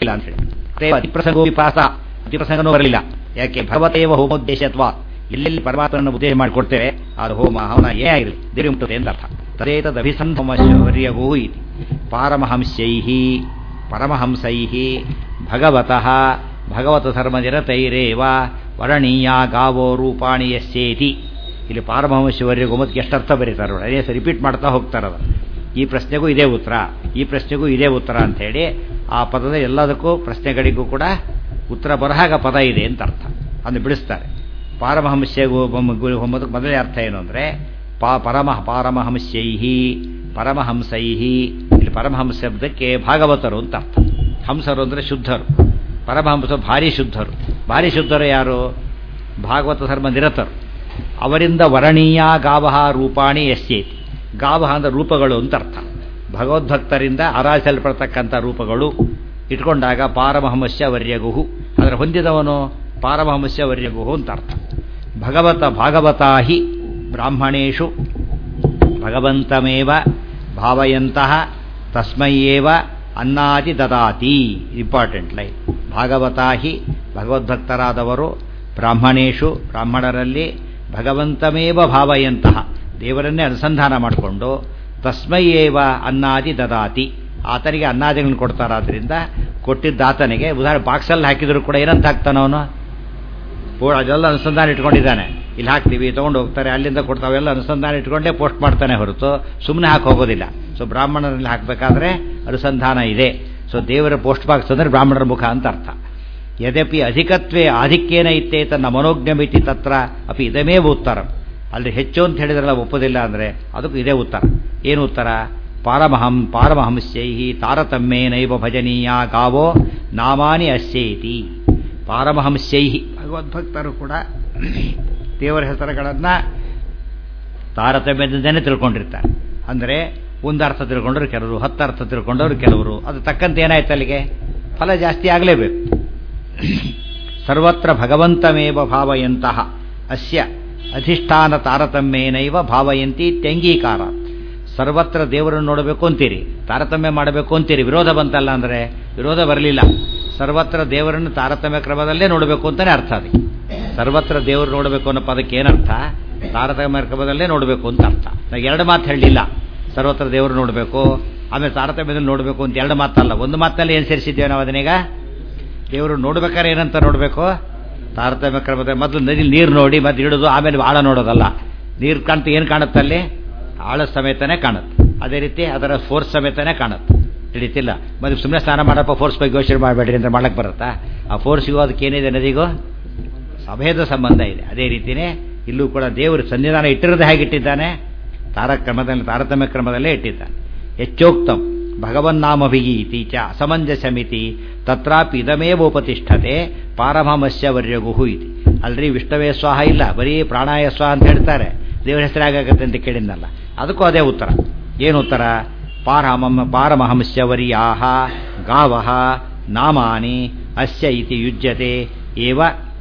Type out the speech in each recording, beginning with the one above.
ಇಲ್ಲ ಅಂತ ಹೇಳಿ ತೇವ ಅತಿಪ್ರಸಂಗೋ ವಿಪಾಸ ಅತಿಪ್ರಸಂಗನೂ ಬರಲಿಲ್ಲ ಯಾಕೆ ಭಗವತೇವ ಹೋಮೋದ್ದೇಶತ್ವ ಎಲ್ಲೆಲ್ಲಿ ಪರಮಾತ್ಮನ ಉದ್ದೇಶ ಮಾಡಿಕೊಡ್ತೇವೆ ಅದು ಹೋಮ ಹವನ ಏನೇ ಆಗಿರಲಿ ದೇವಿ ಮುಟ್ಟುತ್ತೆ ಅಂತ ಅರ್ಥ ತದೇತದಭಿಸಂಭಮಶೌರ್ಯಗೋ ಇತಿ ಪಾರಮಹಂಸ್ಯೈ ಪರಮಹಂಸೈ ಭಗವತಃ ಭಗವತ ಧರ್ಮನಿರತೈರೇವ ವರಣೀಯ ಗಾವೋ ರೂಪಾಣಿ ಯಸ್ಯೇತಿ ಇಲ್ಲಿ ಪಾರಮಹಂಸವರೆಗೂ ಮತ್ತೆ ಎಷ್ಟು ಅರ್ಥ ಬರೀತಾರೆ ನೋಡಿ ಅದೇ ರಿಪೀಟ್ ಮಾಡ್ತಾ ಹೋಗ್ತಾರದು ಈ ಪ್ರಶ್ನೆಗೂ ಇದೇ ಉತ್ತರ ಈ ಪ್ರಶ್ನೆಗೂ ಇದೇ ಉತ್ತರ ಅಂತ ಹೇಳಿ ಆ ಪದದ ಎಲ್ಲದಕ್ಕೂ ಪ್ರಶ್ನೆಗಳಿಗೂ ಕೂಡ ಉತ್ತರ ಬರಹಾಗ ಪದ ಇದೆ ಅಂತ ಅರ್ಥ ಅದನ್ನು ಬಿಡಿಸ್ತಾರೆ ಪಾರಮಹಂಸ್ಯಗೂ ಹೋಮೋದಕ್ಕೆ ಮೊದಲೇ ಅರ್ಥ ಏನು ಅಂದರೆ ಪಾ ಪರಮ ಪಾರಮಹಂಸ್ಯೈಹಿ ಪರಮಹಂಸೈಹಿ ಇಲ್ಲಿ ಪರಮಹಂಸ ಶಬ್ದಕ್ಕೆ ಭಾಗವತರು ಅಂತ ಅರ್ಥ ಹಂಸರು ಅಂದರೆ ಶುದ್ಧರು ಪರಮಹಂಸ ಭಾರಿ ಶುದ್ಧರು ಭಾರಿ ಶುದ್ಧರು ಯಾರು ಭಾಗವತ ಧರ್ಮ ನಿರತರು ಅವರಿಂದ ವರಣೀಯ ಗಾವಹ ರೂಪಾಣಿ ಎಸ್ಯೇತಿ ಗಾವಹ ಅಂದ್ರೆ ರೂಪಗಳು ಅಂತ ಅರ್ಥ ಭಗವದ್ಭಕ್ತರಿಂದ ಆರಾಧಿಸಲ್ಪಡ್ತಕ್ಕಂಥ ರೂಪಗಳು ಇಟ್ಕೊಂಡಾಗ ಪಾರಮಹಂಸ್ಯ ವರ್ಯಗುಹು ಅದರ ಹೊಂದಿದವನು ಪಾರಮಹಂಸ್ಯ ವರ್ಯಗುಹು ಅಂತ ಅರ್ಥ ಭಗವತ ಭಾಗವತಾ ಹಿ ಬ್ರಾಹ್ಮಣೇಶು ಭಗವಂತಮೇವ ಭಾವಯಂತಹ ತಸ್ಮೈಯೇವ ಅನ್ನಾದಿ ದದಾತಿ ಇಂಪಾರ್ಟೆಂಟ್ ಲೈನ್ ಭಾಗವತಾ ಹಿ ಭಗವದ್ಭಕ್ತರಾದವರು ಬ್ರಾಹ್ಮಣೇಶು ಬ್ರಾಹ್ಮಣರಲ್ಲಿ ಭಗವಂತಮೇವ ಭಾವಯಂತಹ ದೇವರನ್ನೇ ಅನುಸಂಧಾನ ಮಾಡಿಕೊಂಡು ತಸ್ಮೈಯೇವ ಅನ್ನಾದಿ ದದಾತಿ ಆತನಿಗೆ ಅನ್ನಾದಿಗಳನ್ನು ಕೊಡ್ತಾರಾದ್ರಿಂದ ಕೊಟ್ಟಿದ್ದ ಆತನಿಗೆ ಉದಾಹರಣೆ ಬಾಕ್ಸಲ್ಲಿ ಹಾಕಿದ್ರು ಕೂಡ ಏನಂತ ಹಾಕ್ತಾನ ಅವನು ಪೋ- ಅದೆಲ್ಲ ಅನುಸಂಧಾನ ಇಟ್ಕೊಂಡಿದ್ದಾನೆ ಇಲ್ಲಿ ಹಾಕ್ತೀವಿ ತೊಗೊಂಡು ಹೋಗ್ತಾರೆ ಅಲ್ಲಿಂದ ಕೊಡ್ತಾವೆಲ್ಲ ಅನುಸಂಧಾನ ಇಟ್ಕೊಂಡೇ ಪೋಸ್ಟ್ ಮಾಡ್ತಾನೆ ಹೊರತು ಸುಮ್ಮನೆ ಹಾಕಿ ಹೋಗೋದಿಲ್ಲ ಸೊ ಬ್ರಾಹ್ಮಣರಲ್ಲಿ ಹಾಕಬೇಕಾದ್ರೆ ಅನುಸಂಧಾನ ಇದೆ ಸೊ ದೇವರ ಪೋಸ್ಟ್ ಬಾಕ್ಸ್ ಅಂದರೆ ಬ್ರಾಹ್ಮಣರ ಮುಖ ಅಂತ ಅರ್ಥ ಯದ್ಯಪಿ ಅಧಿಕತ್ವೇ ಆಧಿಕ್ಯೇನ ಇತ್ತೇ ತನ್ನ ಮನೋಜ್ಞಮಿತಿ ತತ್ರ ಅಪಿ ಇದಮೇವ ಉತ್ತರ ಅಲ್ಲಿ ಹೆಚ್ಚು ಅಂತ ಹೇಳಿದ್ರಲ್ಲ ಒಪ್ಪೋದಿಲ್ಲ ಅಂದರೆ ಅದಕ್ಕೂ ಇದೇ ಉತ್ತರ ಏನು ಉತ್ತರ ಪಾರಮಹಂ ಪಾರಮಹಂಸ್ಯೈ ತಾರತಮ್ಯೇನೈವ ಭಜನೀಯ ಗಾವೋ ನಾಮಾನಿ ಅಸ್ಯೈತಿ ಪಾರಮಹಂಸ್ಯೈ ಭಗವದ್ಭಕ್ತರು ಕೂಡ ದೇವರ ಹೆಸರುಗಳನ್ನು ತಾರತಮ್ಯದಿಂದನೇ ತಿಳ್ಕೊಂಡಿರ್ತಾರೆ ಅಂದರೆ ಒಂದು ಅರ್ಥ ತಿಳ್ಕೊಂಡ್ರು ಕೆಲವರು ಹತ್ತು ಅರ್ಥ ತಿಳ್ಕೊಂಡವರು ಕೆಲವರು ಅದು ತಕ್ಕಂತೆ ಏನಾಯ್ತು ಅಲ್ಲಿಗೆ ಫಲ ಜಾಸ್ತಿ ಆಗಲೇಬೇಕು ಸರ್ವತ್ರ ಭಗವಂತಮೇವ ಭಾವಯಂತಹ ಅಸ್ಯ ಅಧಿಷ್ಠಾನ ತಾರತಮ್ಯೇನೈವ ಭಾವಯಂತಿ ಇತ್ಯಂಗೀಕಾರ ಸರ್ವತ್ರ ದೇವರನ್ನು ನೋಡಬೇಕು ಅಂತೀರಿ ತಾರತಮ್ಯ ಮಾಡಬೇಕು ಅಂತೀರಿ ವಿರೋಧ ಬಂತಲ್ಲ ಅಂದರೆ ವಿರೋಧ ಬರಲಿಲ್ಲ ಸರ್ವತ್ರ ದೇವರನ್ನು ತಾರತಮ್ಯ ಕ್ರಮದಲ್ಲೇ ನೋಡಬೇಕು ಅಂತಲೇ ಅರ್ಥ ಅದಕ್ಕೆ ಸರ್ವತ್ರ ದೇವರು ನೋಡಬೇಕು ಅನ್ನೋ ಪದಕ್ಕೆ ಏನರ್ಥ ತಾರತಮ್ಯ ಕ್ರಮದಲ್ಲೇ ನೋಡಬೇಕು ಅಂತ ಅರ್ಥ ನಾವು ಎರಡು ಮಾತು ಹೇಳಲಿಲ್ಲ ಸರ್ವತ್ರ ದೇವರು ನೋಡಬೇಕು ಆಮೇಲೆ ತಾರತಮ್ಯದಲ್ಲಿ ನೋಡಬೇಕು ಅಂತ ಎರಡು ಮಾತಲ್ಲ ಒಂದು ಮಾತಲ್ಲಿ ಏನು ಸೇರಿಸಿದ್ದೇವೆ ನಾವು ಅದನ್ನೀಗ ದೇವರು ನೋಡ್ಬೇಕಾದ್ರೆ ಏನಂತ ನೋಡಬೇಕು ತಾರತಮ್ಯ ಕ್ರಮದ ಮೊದಲು ನದಿ ನೀರು ನೋಡಿ ಮತ್ತೆ ಇಡೋದು ಆಮೇಲೆ ಆಳ ನೋಡೋದಲ್ಲ ನೀರು ಕಾಣ್ತು ಏನು ಕಾಣುತ್ತೆ ಅಲ್ಲಿ ಆಳ ಸಮೇತನೇ ಕಾಣುತ್ತೆ ಅದೇ ರೀತಿ ಅದರ ಫೋರ್ಸ್ ಸಮೇತನೇ ಕಾಣುತ್ತೆ ತಿಳಿತಿಲ್ಲ ಮತ್ತೆ ಸುಮ್ಮನೆ ಸ್ನಾನ ಮಾಡಪ್ಪ ಫೋರ್ಸ್ ಬಗ್ಗೆ ಯೋಚನೆ ಮಾಡಬೇಡ್ರಿ ಅಂತ ಮಾಡಕ್ಕೆ ಬರುತ್ತಾ ಆ ಫೋರ್ಸಿಗೂ ಅದಕ್ಕೆ ಏನಿದೆ ನದಿಗೂ ಅಭೇದ ಸಂಬಂಧ ಇದೆ ಅದೇ ರೀತಿಯೇ ಇಲ್ಲೂ ಕೂಡ ದೇವರು ಸನ್ನಿಧಾನ ಇಟ್ಟಿರೋದು ಹೇಗಿಟ್ಟಿದ್ದಾನೆ ತಾರಕ್ರಮದಲ್ಲಿ ತಾರತಮ್ಯ ಕ್ರಮದಲ್ಲೇ ಇಟ್ಟಿದ್ದಾನೆ ಹೆಚ್ಚೋಕ್ತಂ ಭಗವನ್ನಾಮಭಿಗಿ ಇತೀಚ ಅಸಮಂಜಸಮಿತಿ ತತ್ರಾಪಿ ಇದಮೇವೋಪತಿಷ್ಠತೆ ಪಾರಮಹಮಸ್ಯ ವರ್ಯಗುಹು ಇತಿ ಅಲ್ರಿ ವಿಷ್ಣವೇ ಸ್ವಾಹ ಇಲ್ಲ ಬರೀ ಪ್ರಾಣಾಯ ಸ್ವಾಹ ಅಂತ ಹೇಳ್ತಾರೆ ದೇವರ ಹೆಸರಾಗತ್ತೆ ಅಂತ ಕೇಳಿದ್ನಲ್ಲ ಅದಕ್ಕೂ ಅದೇ ಉತ್ತರ ಏನು ಉತ್ತರ ಪಾರಮಮ ಪಾರಮಹಂಸ್ಯ ವರ್ಯಾಹ ಗಾವಹ ನಾಮಾನಿ ಅಸ್ಯ ಇತಿ ಯುಜ್ಯತೆ ಏವ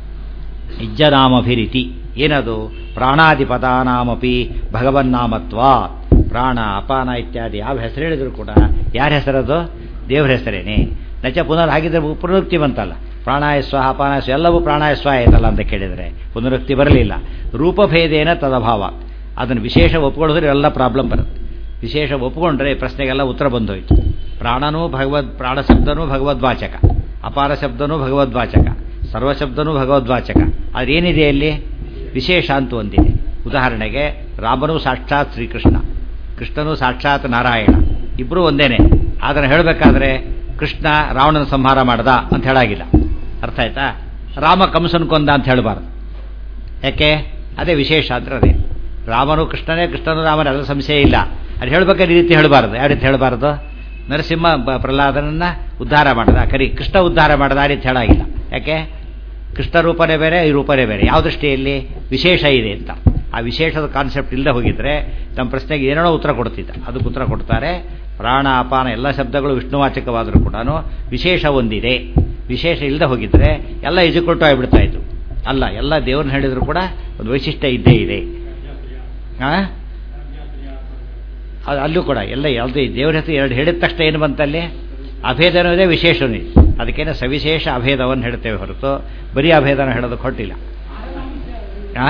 ಇಜ್ಜನಾಮಭಿರಿತಿ ಏನದು ಪ್ರಾಣಾದಿಪದಾನಾಮಪಿ ಭಗವನ್ನಾಮತ್ವ ಪ್ರಾಣ ಅಪಾನ ಇತ್ಯಾದಿ ಯಾವ ಹೆಸರು ಹೇಳಿದ್ರು ಕೂಡ ಯಾರ ಹೆಸರದು ದೇವರ ಹೆಸರೇನೆ ನಚ ಪುನರ್ ಹಾಗಿದ್ರೆ ಪುನರುಕ್ತಿ ಬಂತಲ್ಲ ಪ್ರಾಣಾಯ ಸ್ವಾಹ ಅಪಾನಾಯ ಸ್ವ ಎಲ್ಲವೂ ಪ್ರಾಣಾಯ ಸ್ವಾಹ ಆಯ್ತಲ್ಲ ಅಂತ ಕೇಳಿದರೆ ಪುನರುಕ್ತಿ ಬರಲಿಲ್ಲ ರೂಪಭೇದೇನ ತದಭಾವ ಅದನ್ನು ವಿಶೇಷ ಒಪ್ಕೊಳ್ಳೋದ್ರೆ ಎಲ್ಲ ಪ್ರಾಬ್ಲಮ್ ಬರುತ್ತೆ ವಿಶೇಷ ಒಪ್ಪಿಕೊಂಡ್ರೆ ಪ್ರಶ್ನೆಗೆಲ್ಲ ಉತ್ತರ ಬಂದೋಯ್ತು ಪ್ರಾಣನೂ ಭಗವದ್ ಪ್ರಾಣ ಶಬ್ದನೂ ಭಗವದ್ವಾಚಕ ಅಪಾರ ಶಬ್ದನೂ ಭಗವದ್ವಾಚಕ ಸರ್ವಶಬ್ದನೂ ಭಗವದ್ವಾಚಕ ಅದೇನಿದೆ ಅಲ್ಲಿ ವಿಶೇಷ ಅಂತ ಒಂದಿದೆ ಉದಾಹರಣೆಗೆ ರಾಮನೂ ಸಾಕ್ಷಾತ್ ಶ್ರೀಕೃಷ್ಣ ಕೃಷ್ಣನೂ ಸಾಕ್ಷಾತ್ ನಾರಾಯಣ ಇಬ್ಬರೂ ಒಂದೇನೆ ಅದನ್ನು ಹೇಳಬೇಕಾದ್ರೆ ಕೃಷ್ಣ ರಾವಣನ ಸಂಹಾರ ಮಾಡ್ದ ಅಂತ ಹೇಳಾಗಿಲ್ಲ ಅರ್ಥ ಆಯ್ತಾ ರಾಮ ಕಂಸನ್ ಕೊಂದ ಅಂತ ಹೇಳಬಾರ್ದು ಯಾಕೆ ಅದೇ ವಿಶೇಷ ಅಂದ್ರೆ ಅದೇ ರಾಮನು ಕೃಷ್ಣನೇ ಕೃಷ್ಣನು ರಾಮನೇ ಅದರ ಸಂಶಯ ಇಲ್ಲ ಅದು ಹೇಳ್ಬೇಕಾದ್ರೆ ಈ ರೀತಿ ಹೇಳಬಾರ್ದು ಯಾವ ರೀತಿ ಹೇಳಬಾರ್ದು ನರಸಿಂಹ ಬ- ಪ್ರಹ್ಲಾದನನ್ನ ಉದ್ಧಾರ ಮಾಡದ ಕರಿ ಕೃಷ್ಣ ಉದ್ಧಾರ ಮಾಡದ ಆ ರೀತಿ ಹೇಳಾಗಿಲ್ಲ ಯಾಕೆ ಕೃಷ್ಣ ರೂಪನೇ ಬೇರೆ ಈ ರೂಪನೇ ಬೇರೆ ಯಾವ ದೃಷ್ಟಿಯಲ್ಲಿ ವಿಶೇಷ ಇದೆ ಅಂತ ಆ ವಿಶೇಷದ ಕಾನ್ಸೆಪ್ಟ್ ಇಲ್ಲದೆ ಹೋಗಿದ್ರೆ ನಮ್ಮ ಪ್ರಶ್ನೆಗೆ ಏನೇನೋ ಉತ್ತರ ಕೊಡ್ತಿದ್ದ ಅದಕ್ಕೆ ಉತ್ತರ ಕೊಡ್ತಾರೆ ಪ್ರಾಣ ಅಪಾನ ಎಲ್ಲ ಶಬ್ದಗಳು ವಿಷ್ಣುವಾಚಕವಾದರೂ ಕೂಡ ವಿಶೇಷ ಒಂದಿದೆ ವಿಶೇಷ ಇಲ್ಲದೆ ಹೋಗಿದ್ರೆ ಎಲ್ಲ ಇಜುಕೊಟ್ಟು ಆಗಿಬಿಡ್ತಾ ಇತ್ತು ಅಲ್ಲ ಎಲ್ಲ ದೇವ್ರನ್ನ ಹೇಳಿದ್ರು ಕೂಡ ಒಂದು ವೈಶಿಷ್ಟ್ಯ ಇದ್ದೇ ಇದೆ ಆ? ಅದು ಅಲ್ಲೂ ಕೂಡ ಎಲ್ಲ ಯಾವುದು ದೇವ್ರ ಹೆಸರು ಎರಡು ಹೇಳಿದ ತಕ್ಷಣ ಏನು ಬಂತಲ್ಲಿ ಅಭೇದನೂ ಇದೆ ವಿಶೇಷನೂ ಇದೆ ಅದಕ್ಕೇನೆ ಸವಿಶೇಷ ಅಭೇದವನ್ನು ಹೇಳ್ತೇವೆ ಹೊರತು ಬರೀ ಅಭೇದನ ಹೇಳೋದಕ್ಕೆ ಹೊಟ್ಟಿಲ್ಲ ಆ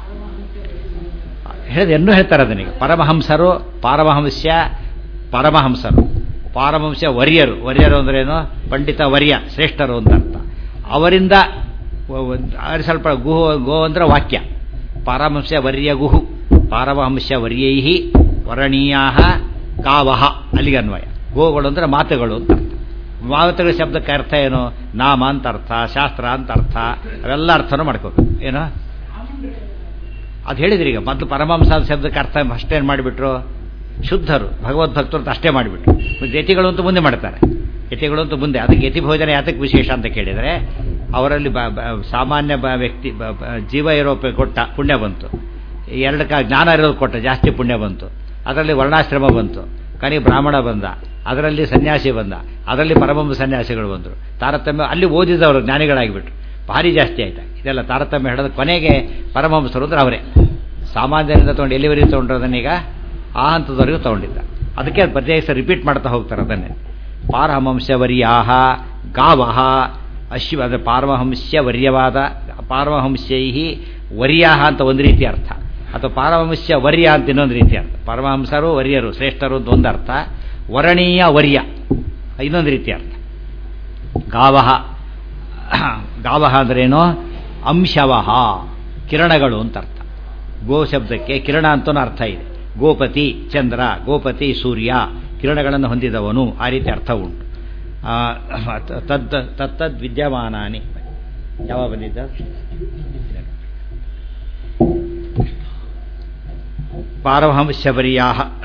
ಹೇಳಿದ ಇನ್ನೂ ಹೇಳ್ತಾರೆ ಅದನಿಗೆ ಪರಮಹಂಸರು ಪಾರಮಹಂಸ್ಯ ಪರಮಹಂಸರು ಪಾರಮಹಂಸ ವರ್ಯರು ವರ್ಯರು ಅಂದ್ರೇನು ಪಂಡಿತ ವರ್ಯ ಶ್ರೇಷ್ಠರು ಅಂತ ಅರ್ಥ ಅವರಿಂದ ವ- ಒಂದ್- ಅವ್ರು ಸ್ವಲ್ಪ ಗುಹು ಗೋ ಅಂದ್ರೆ ವಾಕ್ಯ ಪಾರಮಹಂಸ ವರ್ಯ ಗುಹು ಪಾರಮಹಂಸ ವರ್ಯೈ ವರಣೀಯಾ ಕಾವಹ ಅಲ್ಲಿಗೆ ಅನ್ವಯ ಗೋಗಳು ಅಂದ್ರೆ ಮಾತುಗಳು ಅಂತ ಅರ್ಥ ಮಾತುಗಳ ಶಬ್ದಕ್ಕೆ ಅರ್ಥ ಏನು ನಾಮ ಅಂತ ಅರ್ಥ ಶಾಸ್ತ್ರ ಅಂತ ಅರ್ಥ ಅವೆಲ್ಲ ಅರ್ಥನೂ ಮಾಡ್ಕೋಬೇಕು ಏನೋ ಅದು ಹೇಳಿದ್ರಿ ಈಗ ಮೊದಲು ಪರಮಹಂಸ ಶಬ್ದಕ್ಕೆ ಅರ್ಥ ಅಷ್ಟೇನು ಮಾಡಿಬಿಟ್ರು ಶುದ್ಧರು ಭಗವದ್ಭಕ್ತರು ಅಂತ ಅಷ್ಟೇ ಮಾಡಿಬಿಟ್ರು ಮತ್ತೆ ಯತಿಗಳು ಅಂತ ಮುಂದೆ ಮಾಡ್ತಾರೆ ಯತಿಗಳು ಅಂತ ಮುಂದೆ ಅದಕ್ಕೆ ಯತಿ ಭೋಜನ ಯಾತಕ್ಕೆ ವಿಶೇಷ ಅಂತ ಕೇಳಿದರೆ ಅವರಲ್ಲಿ ಬ- ಬ- ಸಾಮಾನ್ಯ ಬ- ವ್ಯಕ್ತಿ ಬ- ಬ- ಜೀವ ಇರೋ ಪ- ಕೊಟ್ಟ ಪುಣ್ಯ ಬಂತು ಎರಡು ಕ ಜ್ಞಾನ ಇರೋದು ಕೊಟ್ಟ ಜಾಸ್ತಿ ಪುಣ್ಯ ಬಂತು ಅದರಲ್ಲಿ ವರ್ಣಾಶ್ರಮ ಬಂತು ಕನಿ ಬ್ರಾಹ್ಮಣ ಬಂದ ಅದರಲ್ಲಿ ಸನ್ಯಾಸಿ ಬಂದ ಅದರಲ್ಲಿ ಪರಮಂಸ ಸನ್ಯಾಸಿಗಳು ಬಂದರು ತಾರತಮ್ಯ ಅಲ್ಲಿ ಓದಿದವರು ಜ್ಞಾನಿಗಳಾಗಿಬಿಟ್ರು ಭಾರಿ ಜಾಸ್ತಿ ಆಯ್ತಾ ಇದೆಲ್ಲ ತಾರತಮ್ಯ ಹಿಡಿದ ಕೊನೆಗೆ ಪರಮಹಂಸರು ಅಂದ್ರೆ ಅವರೇ ಸಾಮಾನ್ಯರಿಂದ ತೊಗೊಂಡು ಎಲ್ಲಿವರೆಗೆ ತೊಗೊಂಡ್ರದನ್ನೀಗ ಆ ಹಂತದವರೆಗೂ ತೊಗೊಂಡಿದ್ದ ಅದಕ್ಕೆ ಪ್ರತಿ ದಿವಸ ರಿಪೀಟ್ ಮಾಡ್ತಾ ಹೋಗ್ತಾರೆ ಅದನ್ನೇ ಪಾರಮಹಂಸವರ್ಯಾಹ ಗಾವಹ ಅಶ್ವ ಅಂದರೆ ಪಾರಮಹಂಸ್ಯವರ್ಯವಾದ ಪಾರಮಹಂಸ್ಯೈ ವರ್ಯಾಹ ಅಂತ ಒಂದು ರೀತಿ ಅರ್ಥ ಅಥವಾ ಪಾರಮಹಂಸ್ಯ ವರ್ಯ ಅಂತ ಇನ್ನೊಂದು ರೀತಿ ಅರ್ಥ ಪರಮಹಂಸರು ವರ್ಯರು ಶ್ರೇಷ್ಠರು ಅಂತ ಒಂದು ಅರ್ಥ ವರಣೀಯ ವರ್ಯ ಇನ್ನೊಂದು ರೀತಿ ಅರ್ಥ ಗಾವಹ ಗಾವಹ ಅಂದ್ರೇನು ಅಂಶವಹ ಕಿರಣಗಳು ಅಂತ ಅರ್ಥ ಗೋ ಶಬ್ದಕ್ಕೆ ಕಿರಣ ಅಂತನೂ ಅರ್ಥ ಇದೆ ಗೋಪತಿ ಚಂದ್ರ ಗೋಪತಿ ಸೂರ್ಯ ಕಿರಣಗಳನ್ನು ಹೊಂದಿದವನು ಆ ರೀತಿ ಅರ್ಥ ಉಂಟು ಆ, ತದ್ ತತ್ತದ್ ವಿದ್ಯಮಾನಾನಿ ಯಾವ ಬಂದಿದ್ದ ಪಾರಮಹಂಸವರ್ಯಾ